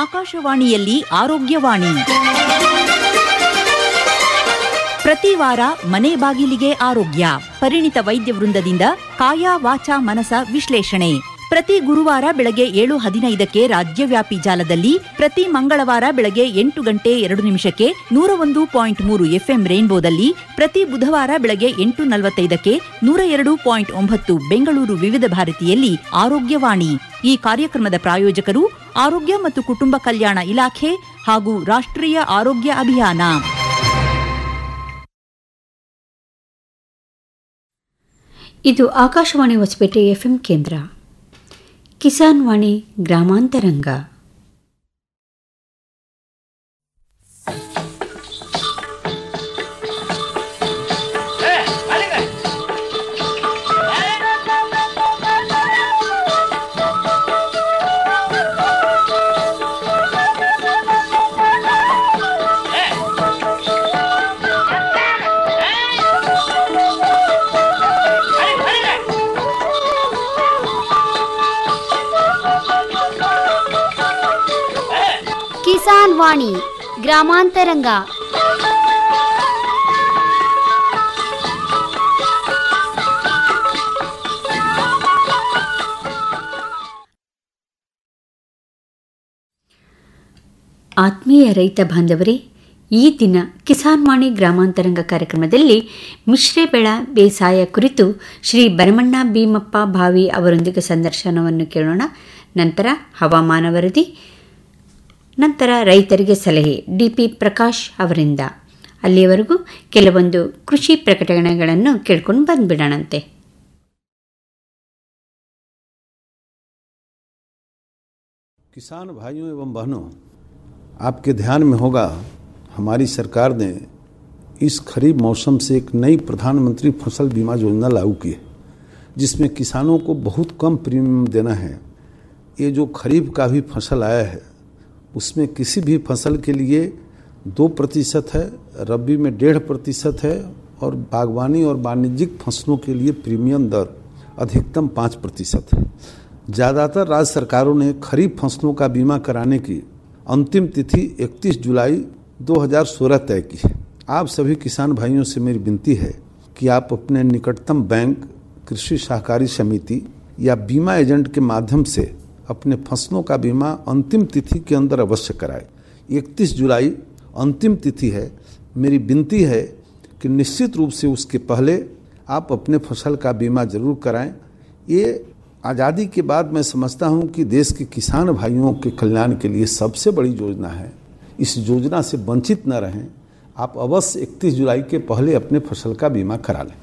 ಆಕಾಶವಾಣಿಯಲ್ಲಿ ಆರೋಗ್ಯವಾಣಿ ಪ್ರತಿ ವಾರ ಮನೆ ಬಾಗಿಲಿಗೆ ಆರೋಗ್ಯ ಪರಿಣಿತ ವೈದ್ಯ ವೃಂದದಿಂದ ಕಾಯ ವಾಚ ಮನಸ ವಿಶ್ಲೇಷಣೆ ಪ್ರತಿ ಗುರುವಾರ ಬೆಳಗ್ಗೆ ಏಳು ಹದಿನೈದಕ್ಕೆ ರಾಜ್ಯವ್ಯಾಪಿ ಜಾಲದಲ್ಲಿ ಪ್ರತಿ ಮಂಗಳವಾರ ಬೆಳಗ್ಗೆ ಎಂಟು ಗಂಟೆ ಎರಡು ನಿಮಿಷಕ್ಕೆ ನೂರ ಒಂದು ಪಾಯಿಂಟ್ ಮೂರು ಎಫ್ಎಂ ರೇನ್ಬೋದಲ್ಲಿ ಪ್ರತಿ ಬುಧವಾರ ಬೆಳಗ್ಗೆ ಎಂಟು ನಲವತ್ತೈದಕ್ಕೆ ನೂರ ಎರಡು ಪಾಯಿಂಟ್ ಒಂಬತ್ತು ಬೆಂಗಳೂರು ವಿವಿಧ ಭಾರತಿಯಲ್ಲಿ ಆರೋಗ್ಯವಾಣಿ ಈ ಕಾರ್ಯಕ್ರಮದ ಪ್ರಾಯೋಜಕರು ಆರೋಗ್ಯ ಮತ್ತು ಕುಟುಂಬ ಕಲ್ಯಾಣ ಇಲಾಖೆ ಹಾಗೂ ರಾಷ್ಟ್ರೀಯ ಆರೋಗ್ಯ ಅಭಿಯಾನ ಇದು ಆಕಾಶವಾಣಿ ಹೊಸಪೇಟೆ ಎಫ್ಎಂ ಕೇಂದ್ರ ಕಿಸಾನ್ ವಾಣಿ ಗ್ರಾಮಾಂತರಂಗ ಕಿಸಾನ್ ವಾಣಿ ಗ್ರಾಮಾಂತರಂಗ ಆತ್ಮೀಯ ರೈತ ಬಾಂಧವರೇ ಈ ದಿನ ಕಿಸಾನ್ ವಾಣಿ ಗ್ರಾಮಾಂತರಂಗ ಕಾರ್ಯಕ್ರಮದಲ್ಲಿ ಮಿಶ್ರೆ ಬೆಳ ಬೇಸಾಯ ಕುರಿತು ಶ್ರೀ ಭರಮಣ್ಣ ಭೀಮಪ್ಪ ಭಾವಿ ಅವರೊಂದಿಗೆ ಸಂದರ್ಶನವನ್ನು ಕೇಳೋಣ ನಂತರ ಹವಾಮಾನ ವರದಿ ನಂತರ ರೈತರಿಗೆ ಸಲಹೆ ಡಿಪಿ ಪ್ರಕಾಶ್ ಅವರಿಂದ ಅಲ್ಲಿಯವರೆಗೂ ಕೆಲವೊಂದು ಕೃಷಿ ಪ್ರಕಟಣೆಗಳನ್ನು ಕೇಳ್ಕೊಂಡು ಬಂದ್ಬಿಡೋಣಂತೆ किसान भाइयों एवं बहनों आपके ध्यान में होगा हमारी सरकार ने इस खरीफ मौसम से एक नई प्रधानमंत्री फसल बीमा योजना लागू की है जिसमें किसानों को बहुत कम प्रीमियम देना है ये जो खरीफ का भी फसल आया है उसमें किसी भी फसल के लिए दो प्रतिशत है रबी में डेढ़ प्रतिशत है और बागवानी और वाणिज्यिक फसलों के लिए प्रीमियम दर अधिकतम पाँच प्रतिशत है ज़्यादातर राज्य सरकारों ने खरीफ फसलों का बीमा कराने की अंतिम तिथि 31 जुलाई 2016 तय की है आप सभी किसान भाइयों से मेरी विनती है कि आप अपने निकटतम बैंक कृषि सहकारी समिति या बीमा एजेंट के माध्यम से अपने फसलों का बीमा अंतिम तिथि के अंदर अवश्य कराएं 31 जुलाई अंतिम तिथि है मेरी विनती है कि निश्चित रूप से उसके पहले आप अपने फसल का बीमा जरूर कराएं ये आज़ादी के बाद मैं समझता हूं कि देश के किसान भाइयों के कल्याण के लिए सबसे बड़ी योजना है इस योजना से वंचित न रहें आप अवश्य 31 जुलाई के पहले अपने फसल का बीमा करा लें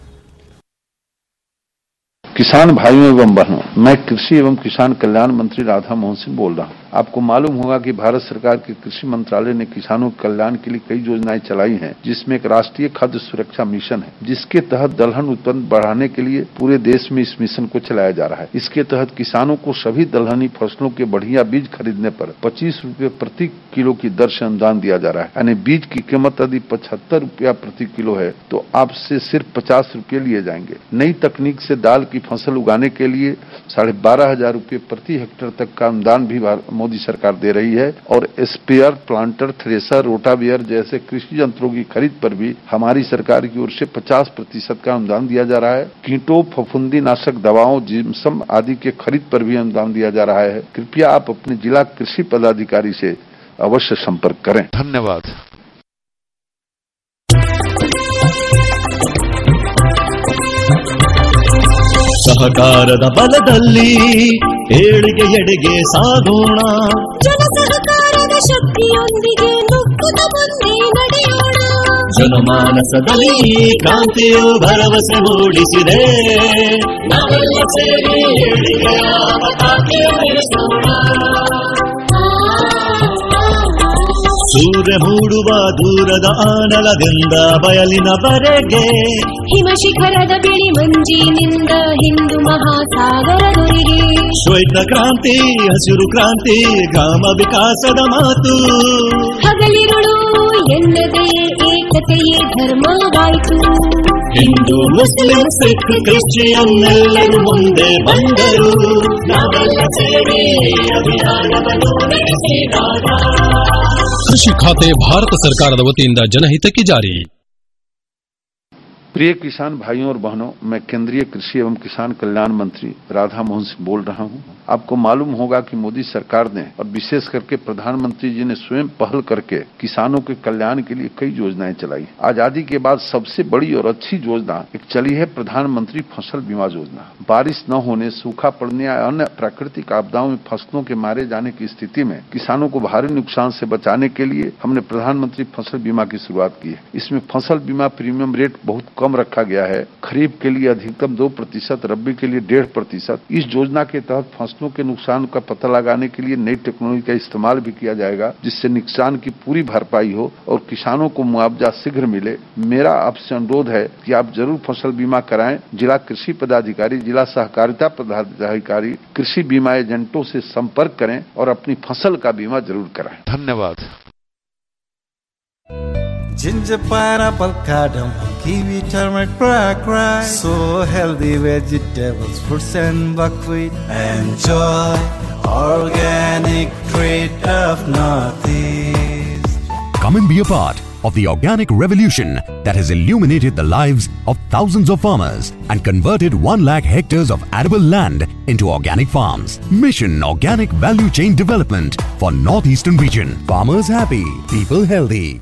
किसान भाइयों एवं बहनों मैं कृषि एवं किसान कल्याण मंत्री राधा मोहन सिंह बोल रहा हूं आपको मालूम होगा कि भारत सरकार के कृषि मंत्रालय ने किसानों के कल्याण के लिए कई योजनाएं चलाई हैं जिसमें एक राष्ट्रीय खाद्य सुरक्षा मिशन है जिसके तहत दलहन उत्पन्न बढ़ाने के लिए पूरे देश में इस मिशन को चलाया जा रहा है इसके तहत किसानों को सभी दलहनी फसलों के बढ़िया बीज खरीदने पर पच्चीस रूपए प्रति किलो की दर से अनुदान दिया जा रहा है यानी बीज की कीमत यदि पचहत्तर रूपया प्रति किलो है तो आपसे सिर्फ पचास रूपये लिए जाएंगे नई तकनीक से दाल की फसल उगाने के लिए साढ़े बारह हजार रूपये प्रति हेक्टेयर तक का अनुदान भी मोदी सरकार दे रही है और स्पेयर प्लांटर थ्रेसर रोटावियर जैसे कृषि यंत्रों की खरीद पर भी हमारी सरकार की ओर से 50 प्रतिशत का अनुदान दिया जा रहा है कीटों फफूंदी नाशक दवाओं जिम्सम आदि के खरीद पर भी अनुदान दिया जा रहा है कृपया आप अपने जिला कृषि पदाधिकारी से अवश्य संपर्क करें धन्यवाद ಸಹಕಾರದ ಬಲದಲ್ಲಿ ಏಳಿಗೆ ಎಡೆಗೆ ಸಾಗೋಣ ಜನ ಸಹಕಾರದ ಶಕ್ತಿಯೊಂದಿಗೆ ನುಗ್ಗುತ್ತ ಮುಂದೆ ನಡೆಯೋಣ ಜನಮಾನಸದಲ್ಲಿ ಈ ಕ್ರಾಂತಿಯು ಭರವಸೆ ಮೂಡಿಸಿದೆ ನಾವೆಲ್ಲ ಸೇರಿ ಏಳಿಗೆಯ ಪತಾಕೆ ಬೆಳೆಸೋಣ ಸೂರ್ಯ ಮೂಡುವ ದೂರದ ಆನಲದಿಂದ ಬಯಲಿನವರೆಗೆ ಹಿಮ ಶಿಖರದ ಬಿಳಿ ಮಂಜಿನಿಂದ ಹಿಂದೂ ಮಹಾಸಾಗರದೊರೆಗೆ ಶ್ವೇತ ಕ್ರಾಂತಿ ಹಸಿರು ಕ್ರಾಂತಿ ಗ್ರಾಮ ವಿಕಾಸದ ಮಾತು ಹಗಲಿರುಳು ಎನ್ನದೆ ಏಕತೆಯೇ ಧರ್ಮವಾಯಿತು ಹಿಂದೂ ಮುಸ್ಲಿಂ ಸಿಖ್ ಕ್ರಿಶ್ಚಿಯನ್ ಎಲ್ಲರೂ ಮುಂದೆ ಬಂದರು ನಾವೆಲ್ಲ ಸೇರಿ ಅಭಿಯಾನವನ್ನು ನಡೆಸಿದಾಗ ಕೃಷಿ ಖಾತೆ ಭಾರತ ಸರ್ಕಾರದ ವತಿಯಿಂದ ಜನಹಿತಕ್ಕೆ ಜಾರಿ प्रिय किसान भाइयों और बहनों मैं केंद्रीय कृषि एवं किसान कल्याण मंत्री राधा मोहन सिंह बोल रहा हूं आपको मालूम होगा कि मोदी सरकार ने और विशेष करके प्रधानमंत्री जी ने स्वयं पहल करके किसानों के कल्याण के लिए कई योजनाएं चलाई आजादी के बाद सबसे बड़ी और अच्छी योजना एक चली है प्रधानमंत्री फसल बीमा योजना बारिश न होने सूखा पड़ने या अन्य प्राकृतिक आपदाओं में फसलों के मारे जाने की स्थिति में किसानों को भारी नुकसान से बचाने के लिए हमने प्रधानमंत्री फसल बीमा की शुरुआत की है इसमें फसल बीमा प्रीमियम रेट बहुत कम रखा गया है खरीफ के लिए अधिकतम दो प्रतिशत रबी के लिए डेढ़ प्रतिशत इस योजना के तहत फसलों के नुकसान का पता लगाने के लिए नई टेक्नोलॉजी का इस्तेमाल भी किया जाएगा जिससे नुकसान की पूरी भरपाई हो और किसानों को मुआवजा शीघ्र मिले मेरा आपसे अनुरोध है कि आप जरूर फसल बीमा कराएं जिला कृषि पदाधिकारी जिला सहकारिता पदाधिकारी कृषि बीमा एजेंटों से संपर्क करें और अपनी फसल का बीमा जरूर कराएं धन्यवाद Ginger, pineapple, cardamom, kiwi, turmeric, black rice. So healthy vegetables, fruits and buckwheat. Enjoy organic treat of Northeast. Come and be a part of the organic revolution that has illuminated the lives of thousands of farmers and converted 1 lakh hectares of arable land into organic farms. Mission Organic Value Chain Development for Northeastern Region. Farmers happy, people healthy.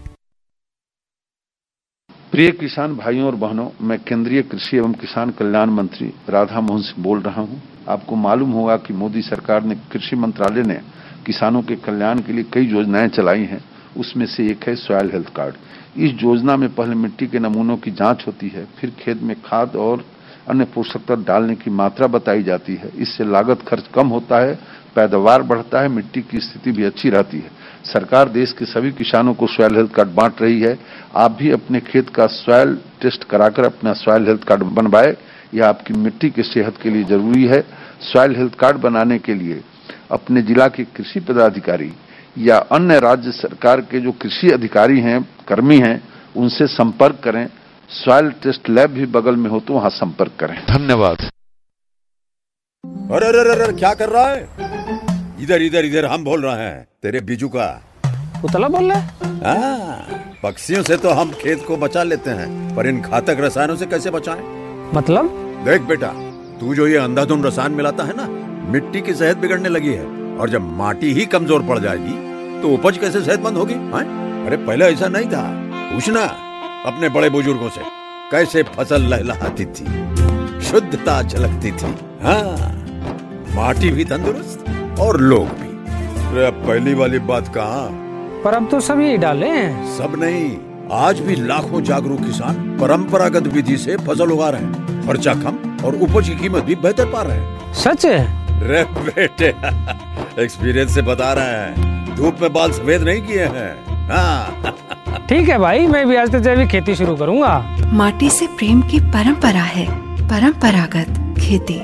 प्रिय किसान भाइयों और बहनों मैं केंद्रीय कृषि एवं किसान कल्याण मंत्री राधा मोहन सिंह बोल रहा हूं आपको मालूम होगा कि मोदी सरकार ने कृषि मंत्रालय ने किसानों के कल्याण के लिए कई योजनाएं चलाई हैं उसमें से एक है सॉयल हेल्थ कार्ड इस योजना में पहले मिट्टी के नमूनों की जांच होती है फिर खेत में खाद और अन्य पोषक तत्व डालने की मात्रा बताई जाती है इससे लागत खर्च कम होता है पैदावार बढ़ता है मिट्टी की स्थिति भी अच्छी रहती है सरकार देश के सभी किसानों को सॉयल हेल्थ कार्ड बांट रही है आप भी अपने खेत का सॉयल टेस्ट कराकर अपना सॉयल हेल्थ कार्ड बनवाए यह आपकी मिट्टी की सेहत के लिए जरूरी है सॉयल हेल्थ कार्ड बनाने के लिए अपने जिला के कृषि पदाधिकारी या अन्य राज्य सरकार के जो कृषि अधिकारी हैं कर्मी हैं उनसे संपर्क करें सॉयल टेस्ट लैब भी बगल में हो तो वहां संपर्क करें धन्यवाद अरे अरे अरे अरे, क्या कर रहा है इधर इधर इधर हम बोल रहे हैं तेरे बीजू का उतला बोल रहा है हाँ, पक्षियों से तो हम खेत को बचा लेते हैं पर इन घातक रसायनों से कैसे बचाएं? मतलब देख बेटा तू जो ये अंधाधुंध रसायन मिलाता है ना मिट्टी की सेहत बिगड़ने लगी है और जब माटी ही कमजोर पड़ जाएगी तो उपज कैसे सेहतमंद होगी हाँ? अरे पहले ऐसा नहीं था पूछना अपने बड़े बुजुर्गों से कैसे फसल लहलहाती थी शुद्धता झलकती थी हाँ माटी भी तंदुरुस्त और लोग भी अरे अब पहली वाली बात कहाँ पर अब तो सभी डाले हैं सब नहीं आज भी लाखों जागरूक किसान परंपरागत विधि से फसल उगा रहे हैं खर्चा कम और उपज की कीमत भी बेहतर पा रहे हैं सच है रे बेटे एक्सपीरियंस से बता रहे हैं धूप में बाल सफेद नहीं किए हैं हाँ ठीक है भाई मैं भी आज से जैविक खेती शुरू करूंगा माटी से प्रेम की परंपरा है परंपरागत खेती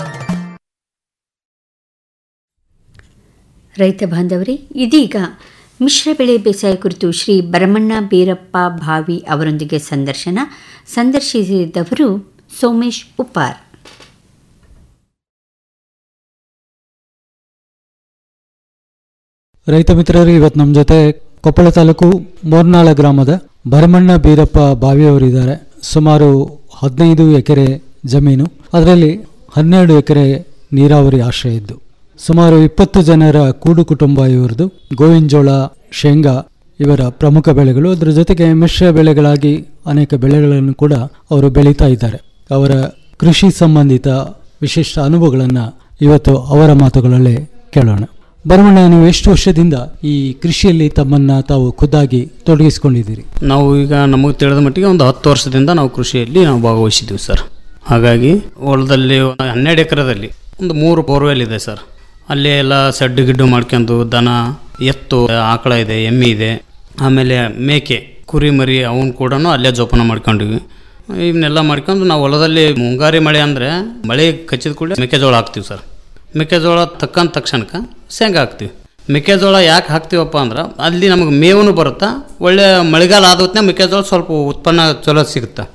ರೈತ ಬಾಂಧವರೇ ಇದೀಗ ಮಿಶ್ರ ಬೆಳೆ ಬೇಸಾಯ ಕುರಿತು ಶ್ರೀ ಭರಮಣ್ಣ ಬೀರಪ್ಪ ಭಾವಿ ಅವರೊಂದಿಗೆ ಸಂದರ್ಶನ ಸಂದರ್ಶಿಸಿದವರು ಸೋಮೇಶ್ ಉಪ್ಪಾರ್ ರೈತ ಮಿತ್ರರು ಇವತ್ತು ನಮ್ಮ ಜೊತೆ ಕೊಪ್ಪಳ ತಾಲೂಕು ಮೋರ್ನಾಳ ಗ್ರಾಮದ ಭರಮಣ್ಣ ಬೀರಪ್ಪ ಬಾವಿಯವರಿದ್ದಾರೆ ಸುಮಾರು ಹದಿನೈದು ಎಕರೆ ಜಮೀನು ಅದರಲ್ಲಿ ಹನ್ನೆರಡು ಎಕರೆ ನೀರಾವರಿ ಆಶ್ರಯ ಇದ್ದು ಸುಮಾರು ಇಪ್ಪತ್ತು ಜನರ ಕೂಡು ಕುಟುಂಬ ಇವರದು ಗೋವಿನ ಶೇಂಗಾ ಇವರ ಪ್ರಮುಖ ಬೆಳೆಗಳು ಅದರ ಜೊತೆಗೆ ಮಿಶ್ರ ಬೆಳೆಗಳಾಗಿ ಅನೇಕ ಬೆಳೆಗಳನ್ನು ಕೂಡ ಅವರು ಬೆಳೀತಾ ಇದ್ದಾರೆ ಅವರ ಕೃಷಿ ಸಂಬಂಧಿತ ವಿಶಿಷ್ಟ ಅನುಭವಗಳನ್ನು ಇವತ್ತು ಅವರ ಮಾತುಗಳಲ್ಲೇ ಕೇಳೋಣ ಬರಮಣ್ಣ ನೀವು ಎಷ್ಟು ವರ್ಷದಿಂದ ಈ ಕೃಷಿಯಲ್ಲಿ ತಮ್ಮನ್ನ ತಾವು ಖುದ್ದಾಗಿ ತೊಡಗಿಸಿಕೊಂಡಿದ್ದೀರಿ ನಾವು ಈಗ ನಮಗೆ ತಿಳಿದ ಮಟ್ಟಿಗೆ ಒಂದು ಹತ್ತು ವರ್ಷದಿಂದ ನಾವು ಕೃಷಿಯಲ್ಲಿ ನಾವು ಭಾಗವಹಿಸಿದ್ದೀವಿ ಸರ್ ಹಾಗಾಗಿ ಹೊಲದಲ್ಲಿ ಒಂದು ಹನ್ನೆರಡು ಎಕರೆದಲ್ಲಿ ಒಂದು ಮೂರು ಬೋರ್ವೆಲ್ ಇದೆ ಸರ್ ಅಲ್ಲಿ ಎಲ್ಲ ಸಡ್ಡು ಗಿಡ್ಡು ಮಾಡ್ಕೊಂಡು ದನ ಎತ್ತು ಆಕಳ ಇದೆ ಎಮ್ಮೆ ಇದೆ ಆಮೇಲೆ ಮೇಕೆ ಕುರಿ ಮರಿ ಅವನ್ನ ಕೂಡ ಅಲ್ಲೇ ಜೋಪಾನ ಮಾಡ್ಕೊಂಡಿವಿ ಇವನ್ನೆಲ್ಲ ಮಾಡ್ಕೊಂಡು ನಾವು ಹೊಲದಲ್ಲಿ ಮುಂಗಾರಿ ಮಳೆ ಅಂದರೆ ಮಳೆ ಕಚ್ಚಿದ ಕೂಡ ಮೆಕ್ಕೆಜೋಳ ಹಾಕ್ತೀವಿ ಸರ್ ಮೆಕ್ಕೆಜೋಳ ತಕ್ಕಂತ ತಕ್ಷಣಕ್ಕೆ ಶೇಂಗಾ ಹಾಕ್ತೀವಿ ಮೆಕ್ಕೆಜೋಳ ಯಾಕೆ ಹಾಕ್ತೀವಪ್ಪ ಅಂದ್ರೆ ಅಲ್ಲಿ ನಮಗೆ ಮೇವನು ಬರುತ್ತಾ ಒಳ್ಳೆ ಮಳೆಗಾಲ ಆದ ಹೊತ್ತಿನಾಗ ಮೆಕ್ಕೆಜೋಳ ಸ್ವಲ್ಪ ಉತ್ಪನ್ನ ಚಲೋ ಸಿಗುತ್ತೆ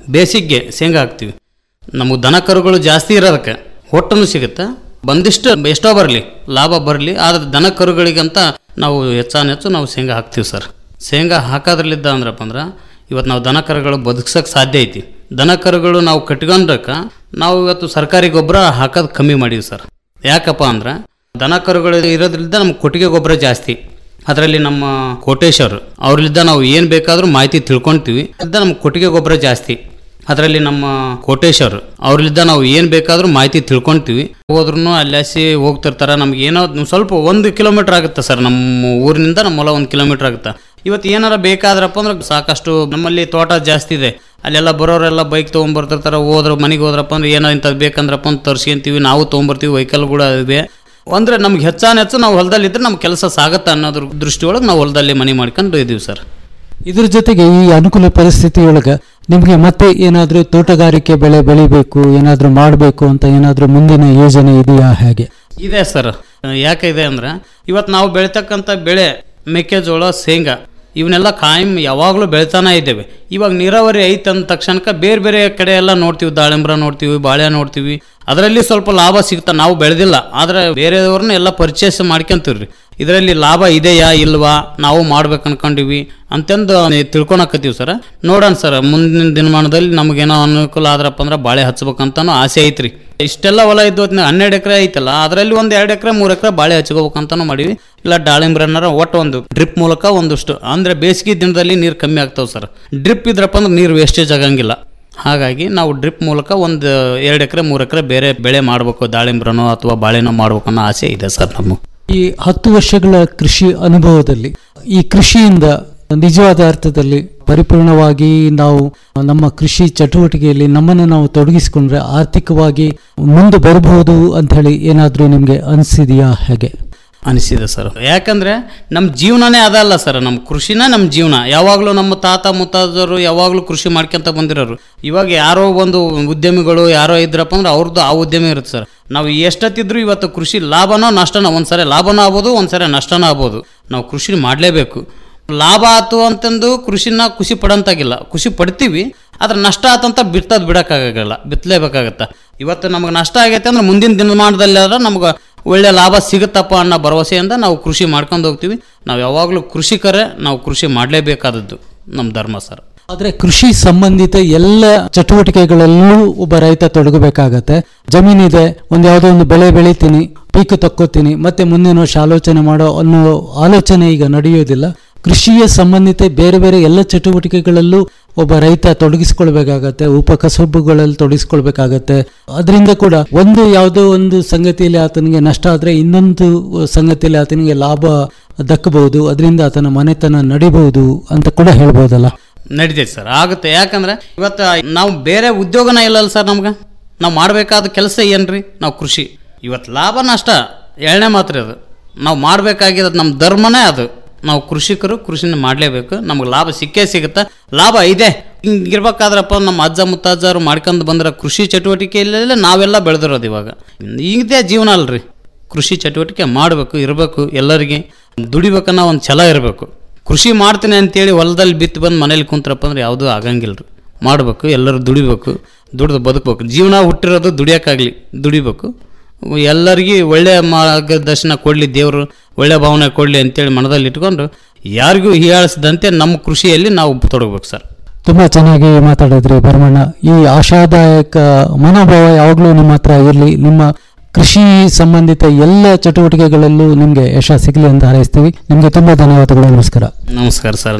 ಬೇಸಿಗೆ ಶೇಂಗಾ ಹಾಕ್ತೀವಿ ನಮಗೆ ದನ ಕರುಗಳು ಜಾಸ್ತಿ ಇರೋದಕ್ಕೆ ಹೊಟ್ಟನು ಸಿಗುತ್ತೆ ಬಂದಿಷ್ಟು ಎಷ್ಟೋ ಬರಲಿ ಲಾಭ ಬರಲಿ ಆದರೆ ದನ ಕರುಗಳಿಗಂತ ನಾವು ಹೆಚ್ಚಾನೆಚ್ಚು ನಾವು ಶೇಂಗಾ ಹಾಕ್ತೀವಿ ಸರ್ ಶೇಂಗಾ ಹಾಕೋದ್ರಲ್ಲಿದ್ದ ಅಂದ್ರಪ್ಪ ಅಂದ್ರೆ ಇವತ್ತು ನಾವು ದನ ಕರುಗಳು ಬದುಕ್ಸೋಕೆ ಸಾಧ್ಯ ಐತಿ ದನ ಕರುಗಳು ನಾವು ಕಟ್ಕೊಂಡ್ರಕ್ಕ ನಾವು ಇವತ್ತು ಸರ್ಕಾರಿ ಗೊಬ್ಬರ ಹಾಕೋದು ಕಮ್ಮಿ ಮಾಡೀವಿ ಸರ್ ಯಾಕಪ್ಪ ಅಂದ್ರೆ ದನ ಕರುಗಳು ಇರೋದ್ರಿಂದ ನಮ್ಗೆ ಕೊಟ್ಟಿಗೆ ಗೊಬ್ಬರ ಜಾಸ್ತಿ ಅದರಲ್ಲಿ ನಮ್ಮ ಕೋಟೇಶ್ವರ್ ಅವ್ರಲ್ಲಿದ್ದ ನಾವು ಏನು ಬೇಕಾದರೂ ಮಾಹಿತಿ ತಿಳ್ಕೊಳ್ತೀವಿ ಅದ್ರಿಂದ ನಮ್ಗೆ ಕೊಟ್ಟಿಗೆ ಗೊಬ್ಬರ ಜಾಸ್ತಿ ಅದರಲ್ಲಿ ನಮ್ಮ ಕೋಟೇಶ್ವರ್ ಅವ್ರಲ್ಲಿದ್ದ ನಾವು ಏನು ಬೇಕಾದರೂ ಮಾಹಿತಿ ತಿಳ್ಕೊಳ್ತೀವಿ ಹೋದ್ರೂ ಅಲ್ಲಾಸಿ ಹೋಗ್ತಿರ್ತಾರೆ ನಮ್ಗೆ ಏನೋ ಒಂದ್ ಸ್ವಲ್ಪ ಒಂದು ಕಿಲೋಮೀಟರ್ ಆಗುತ್ತೆ ಸರ್ ನಮ್ಮ ಊರಿನಿಂದ ನಮ್ಮ ಹೊಲ ಒಂದು ಕಿಲೋಮೀಟರ್ ಆಗುತ್ತೆ ಇವತ್ತು ಏನಾರ ಬೇಕಾದ್ರಪ್ಪ ಅಂದ್ರೆ ಸಾಕಷ್ಟು ನಮ್ಮಲ್ಲಿ ತೋಟ ಜಾಸ್ತಿ ಇದೆ ಅಲ್ಲೆಲ್ಲ ಬರೋರೆಲ್ಲ ಬೈಕ್ ತೊಗೊಂಬರ್ತಿರ್ತಾರೆ ಹೋದ್ರೆ ಮನೆಗೆ ಹೋದ್ರಪ್ಪ ಅಂದ್ರೆ ಏನೋ ಇಂಥದ್ದು ಬೇಕಂದ್ರಪ್ಪ ಅಂತ ತರ್ಸ್ಕೊಂತೀವಿ ನಾವು ತೊಗೊಂಬರ್ತೀವಿ ವೆಹಿಕಲ್ ಕೂಡ ಇವೆ ಅಂದ್ರೆ ನಮ್ಗೆ ಹೆಚ್ಚಾನ ಹೆಚ್ಚು ನಾವು ಹೊಲದಲ್ಲಿ ಇದ್ರೆ ನಮ್ಮ ಕೆಲಸ ಸಾಗತ್ತೆ ಅನ್ನೋದ್ರ ದೃಷ್ಟಿಯೊಳಗೆ ನಾವು ಹೊಲದಲ್ಲಿ ಮನೆ ಮಾಡ್ಕೊಂಡು ಇದ್ದೀವಿ ಸರ್ ಇದ್ರ ಜೊತೆಗೆ ಈ ಅನುಕೂಲ ಪರಿಸ್ಥಿತಿಯೊಳಗೆ ನಿಮಗೆ ಮತ್ತೆ ಏನಾದರೂ ತೋಟಗಾರಿಕೆ ಬೆಳೆ ಬೆಳಿಬೇಕು ಏನಾದರೂ ಮಾಡಬೇಕು ಅಂತ ಏನಾದರೂ ಮುಂದಿನ ಯೋಜನೆ ಇದೆಯಾ ಹೇಗೆ ಇದೆ ಸರ್ ಯಾಕೆ ಇದೆ ಅಂದ್ರೆ ಇವತ್ತು ನಾವು ಬೆಳಿತಕ್ಕಂಥ ಬೆಳೆ ಮೆಕ್ಕೆಜೋಳ ಶೇಂಗಾ ಇವನ್ನೆಲ್ಲ ಕಾಯಂ ಯಾವಾಗಲೂ ಬೆಳಿತಾನೆ ಇದ್ದೇವೆ ಇವಾಗ ನೀರಾವರಿ ಐತೆ ಅಂದ ತಕ್ಷಣಕ್ಕೆ ಬೇರೆ ಬೇರೆ ಕಡೆ ಎಲ್ಲ ನೋಡ್ತೀವಿ ದಾಳಿಂಬ್ರ ನೋಡ್ತೀವಿ ಬಾಳೆ ನೋಡ್ತೀವಿ ಅದರಲ್ಲಿ ಸ್ವಲ್ಪ ಲಾಭ ಸಿಗ್ತಾ ನಾವು ಬೆಳೆದಿಲ್ಲ ಆದರೆ ಬೇರೆಯವ್ರನ್ನ ಎಲ್ಲ ಪರ್ಚೇಸ್ ಮಾಡ್ಕೊಂತೀವ್ರಿ ಇದರಲ್ಲಿ ಲಾಭ ಇದೆಯಾ ಇಲ್ವಾ ನಾವು ಮಾಡ್ಬೇಕು ಅನ್ಕೊಂಡಿವಿ ಅಂತಂದು ತಿಳ್ಕೊಳಕತ್ತೀವಿ ಸರ್ ನೋಡೋಣ ಸರ್ ಮುಂದಿನ ದಿನಮಾನದಲ್ಲಿ ನಮಗೇನೋ ಅನುಕೂಲ ಆದ್ರಪ್ಪ ಅಂದ್ರೆ ಬಾಳೆ ಹಚ್ಬೇಕಂತಾನು ಆಸೆ ಐತ್ರಿ ಇಷ್ಟೆಲ್ಲ ಹೊಲ ಇದ್ದು ಹನ್ನೆರಡು ಎಕರೆ ಐತಲ್ಲ ಅದರಲ್ಲಿ ಒಂದು ಎರಡು ಎಕರೆ ಮೂರು ಎಕರೆ ಬಾಳೆ ಹಚ್ಕೋಬೇಕಂತಾನು ಮಾಡಿವಿ ಇಲ್ಲ ದಾಳಿಂಬ್ರನ್ನಾರ ಒಟ್ಟು ಒಂದು ಡ್ರಿಪ್ ಮೂಲಕ ಒಂದಷ್ಟು ಅಂದ್ರೆ ಬೇಸಿಗೆ ದಿನದಲ್ಲಿ ನೀರು ಕಮ್ಮಿ ಆಗ್ತಾವೆ ಸರ್ ಡ್ರಿಪ್ ಇದ್ರಪ್ಪ ಅಂದ್ರೆ ನೀರು ವೇಸ್ಟೇಜ್ ಆಗಂಗಿಲ್ಲ ಹಾಗಾಗಿ ನಾವು ಡ್ರಿಪ್ ಮೂಲಕ ಒಂದು ಎರಡು ಎಕರೆ ಮೂರು ಎಕರೆ ಬೇರೆ ಬೆಳೆ ಮಾಡಬೇಕು ದಾಳಿಂಬ್ರನೋ ಅಥವಾ ಬಾಳೆನೋ ಮಾಡ್ಬೇಕು ಅನ್ನೋ ಆಸೆ ಇದೆ ಸರ್ ನಮ್ಮ ಈ ಹತ್ತು ವರ್ಷಗಳ ಕೃಷಿ ಅನುಭವದಲ್ಲಿ ಈ ಕೃಷಿಯಿಂದ ನಿಜವಾದ ಅರ್ಥದಲ್ಲಿ ಪರಿಪೂರ್ಣವಾಗಿ ನಾವು ನಮ್ಮ ಕೃಷಿ ಚಟುವಟಿಕೆಯಲ್ಲಿ ನಮ್ಮನ್ನು ನಾವು ತೊಡಗಿಸಿಕೊಂಡ್ರೆ ಆರ್ಥಿಕವಾಗಿ ಮುಂದೆ ಬರಬಹುದು ಅಂತ ಹೇಳಿ ಏನಾದರೂ ನಿಮಗೆ ಅನಿಸಿದೆಯಾ ಹೇಗೆ ಅನಿಸಿದೆ ಸರ್ ಯಾಕಂದ್ರೆ ನಮ್ಮ ಜೀವನನೇ ಅದಲ್ಲ ಸರ್ ನಮ್ಮ ಕೃಷಿನ ನಮ್ಮ ಜೀವನ ಯಾವಾಗಲೂ ನಮ್ಮ ತಾತ ಮುತ್ತಾದರು ಯಾವಾಗಲೂ ಕೃಷಿ ಮಾಡ್ಕೊಂತ ಬಂದಿರೋರು ಇವಾಗ ಯಾರೋ ಒಂದು ಉದ್ಯಮಿಗಳು ಯಾರೋ ಇದ್ರಪ್ಪ ಅಂದ್ರೆ ಅವ್ರದ್ದು ಆ ಉದ್ಯಮ ಇರುತ್ತೆ ಸರ್ ನಾವು ಎಷ್ಟೊತ್ತಿದ್ರು ಇವತ್ತು ಕೃಷಿ ಲಾಭನೋ ನಷ್ಟನೋ ಒಂದ್ಸರಿ ಲಾಭನೋ ಆಗ್ಬೋದು ಒಂದ್ಸರಿ ನಷ್ಟನೋ ಆಗ್ಬೋದು ನಾವು ಕೃಷಿ ಮಾಡಲೇಬೇಕು ಲಾಭ ಆತು ಅಂತಂದು ಕೃಷಿನ ಖುಷಿ ಪಡಂತಾಗಿಲ್ಲ ಖುಷಿ ಪಡ್ತೀವಿ ಆದ್ರೆ ನಷ್ಟ ಆತಂತ ಬಿತ್ತದ್ ಬಿಡಕ್ಕಾಗಲ್ಲ ಬಿತ್ತಲೇಬೇಕಾಗತ್ತೆ ಇವತ್ತು ನಮಗೆ ನಷ್ಟ ಆಗೈತೆ ಅಂದ್ರೆ ಮುಂದಿನ ದಿನಮಾನದಲ್ಲಿ ಆದ್ರೆ ನಮ್ಗೆ ಒಳ್ಳೆ ಲಾಭ ಸಿಗುತ್ತಪ್ಪ ಅನ್ನೋ ಭರವಸೆಯಿಂದ ನಾವು ಕೃಷಿ ಮಾಡ್ಕೊಂಡು ಹೋಗ್ತೀವಿ ನಾವು ಯಾವಾಗಲೂ ಕೃಷಿಕರೇ ನಾವು ಕೃಷಿ ಮಾಡಲೇಬೇಕಾದದ್ದು ನಮ್ಮ ಧರ್ಮ ಸರ್ ಆದ್ರೆ ಕೃಷಿ ಸಂಬಂಧಿತ ಎಲ್ಲ ಚಟುವಟಿಕೆಗಳಲ್ಲೂ ಒಬ್ಬ ರೈತ ತೊಡಗಬೇಕಾಗತ್ತೆ ಜಮೀನಿದೆ ಒಂದ್ ಯಾವುದೋ ಒಂದು ಬೆಳೆ ಬೆಳಿತೀನಿ ಪೀಕು ತಕ್ಕೋತೀನಿ ಮತ್ತೆ ಮುಂದಿನ ವರ್ಷ ಆಲೋಚನೆ ಮಾಡೋ ಅನ್ನೋ ಆಲೋಚನೆ ಈಗ ನಡೆಯೋದಿಲ್ಲ ಕೃಷಿಯ ಸಂಬಂಧಿತ ಬೇರೆ ಬೇರೆ ಎಲ್ಲ ಚಟುವಟಿಕೆಗಳಲ್ಲೂ ಒಬ್ಬ ರೈತ ತೊಡಗಿಸ್ಕೊಳ್ಬೇಕಾಗತ್ತೆ ಉಪಕಸಬುಗಳಲ್ಲಿ ತೊಡಗಿಸ್ಕೊಳ್ಬೇಕಾಗತ್ತೆ ಅದರಿಂದ ಕೂಡ ಒಂದು ಯಾವುದೋ ಒಂದು ಸಂಗತಿಯಲ್ಲಿ ಆತನಿಗೆ ನಷ್ಟ ಆದ್ರೆ ಇನ್ನೊಂದು ಸಂಗತಿಯಲ್ಲಿ ಆತನಿಗೆ ಲಾಭ ದಕ್ಕಬಹುದು ಅದರಿಂದ ಆತನ ಮನೆತನ ನಡಿಬಹುದು ಅಂತ ಕೂಡ ಹೇಳ್ಬೋದಲ್ಲ ನಡೀತೈತೆ ಸರ್ ಆಗುತ್ತೆ ಯಾಕಂದ್ರೆ ಇವತ್ತು ನಾವು ಬೇರೆ ಉದ್ಯೋಗನ ಇಲ್ಲಲ್ಲ ಸರ್ ನಮ್ಗೆ ನಾವು ಮಾಡಬೇಕಾದ ಕೆಲಸ ಏನ್ರಿ ನಾವು ಕೃಷಿ ಇವತ್ತು ಲಾಭ ನಷ್ಟ ಎಳ್ಳೆ ಮಾತ್ರ ಅದು ನಾವು ಮಾಡಬೇಕಾಗಿರೋದು ನಮ್ಮ ಧರ್ಮನೇ ಅದು ನಾವು ಕೃಷಿಕರು ಕೃಷಿನ ಮಾಡಲೇಬೇಕು ನಮ್ಗೆ ಲಾಭ ಸಿಕ್ಕೇ ಸಿಗುತ್ತೆ ಲಾಭ ಇದೆ ಹಿಂಗಿರ್ಬೇಕಾದ್ರಪ್ಪ ನಮ್ಮ ಅಜ್ಜ ಮುತ್ತಜ್ಜರು ಮಾಡ್ಕೊಂಡು ಬಂದಿರೋ ಕೃಷಿ ಚಟುವಟಿಕೆಯಲ್ಲೇ ನಾವೆಲ್ಲ ಬೆಳೆದಿರೋದು ಇವಾಗ ಇದೇ ಜೀವನ ಅಲ್ರಿ ಕೃಷಿ ಚಟುವಟಿಕೆ ಮಾಡಬೇಕು ಇರಬೇಕು ಎಲ್ಲರಿಗೆ ದುಡಿಬೇಕನ್ನೋ ಒಂದು ಛಲ ಇರಬೇಕು ಕೃಷಿ ಮಾಡ್ತೀನಿ ಅಂತೇಳಿ ಹೊಲದಲ್ಲಿ ಬಿತ್ತು ಬಂದು ಮನೇಲಿ ಕುಂತ್ರಪ್ಪ ಅಂದ್ರೆ ಯಾವುದೂ ಆಗಂಗಿಲ್ಲ ರೀ ಮಾಡಬೇಕು ಎಲ್ಲರೂ ದುಡಿಬೇಕು ದುಡ್ದು ಬದುಕಬೇಕು ಜೀವನ ಹುಟ್ಟಿರೋದು ದುಡಿಯೋಕ್ಕಾಗಲಿ ದುಡಿಬೇಕು ಎಲ್ಲರಿಗೂ ಒಳ್ಳೆಯ ಮಾರ್ಗದರ್ಶನ ಕೊಡಲಿ ದೇವರು ಒಳ್ಳೆ ಭಾವನೆ ಕೊಡಲಿ ಅಂತೇಳಿ ಮನದಲ್ಲಿ ಇಟ್ಕೊಂಡು ಯಾರಿಗೂ ಹೀಯಾಳಿಸದಂತೆ ನಮ್ಮ ಕೃಷಿಯಲ್ಲಿ ನಾವು ತೊಡಗಬೇಕು ಸರ್ ತುಂಬಾ ಚೆನ್ನಾಗಿ ಮಾತಾಡಿದ್ರಿ ಭರಮಣ್ಣ ಈ ಆಶಾದಾಯಕ ಮನೋಭಾವ ಯಾವಾಗಲೂ ನಿಮ್ಮ ಹತ್ರ ಇರಲಿ ನಿಮ್ಮ ಕೃಷಿ ಸಂಬಂಧಿತ ಎಲ್ಲ ಚಟುವಟಿಕೆಗಳಲ್ಲೂ ನಿಮಗೆ ಯಶ ಸಿಗಲಿ ಅಂತ ಹಾರೈಸ್ತೀವಿ ನಿಮಗೆ ತುಂಬಾ ಧನ್ಯವಾದಗಳು ನಮಸ್ಕಾರ ನಮಸ್ಕಾರ ಸರ್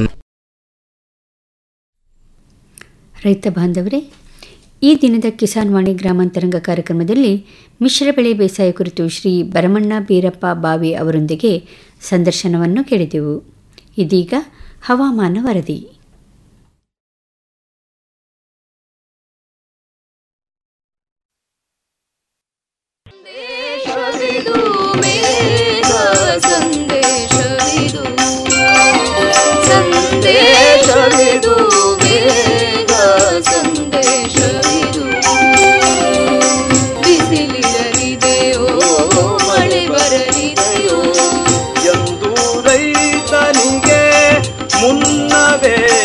ರೈತ ಬಾಂಧವರೇ ಈ ದಿನದ ಕಿಸಾನ್ ವಾಣಿ ಗ್ರಾಮಾಂತರಂಗ ಕಾರ್ಯಕ್ರಮದಲ್ಲಿ ಮಿಶ್ರ ಬೆಳೆ ಬೇಸಾಯ ಕುರಿತು ಶ್ರೀ ಭರಮಣ್ಣ ಬೀರಪ್ಪ ಬಾವಿ ಅವರೊಂದಿಗೆ ಸಂದರ್ಶನವನ್ನು ಕೇಳಿದೆವು ಇದೀಗ ಹವಾಮಾನ ವರದಿ ಸಂದೇಶವಿದು ಮೇಘ ಸಂದೇಶವಿದು ಸಂದೇಶವಿದು ಮೇಘ ಸಂದೇಶವಿದು ಬಿಸಿಲಿರಲಿದೆಯೋ ಮಳೆ ಬರಲಿದೆಯೋ ಎಂದು ರೈತನಿಗೆ ಮುನ್ನವೇ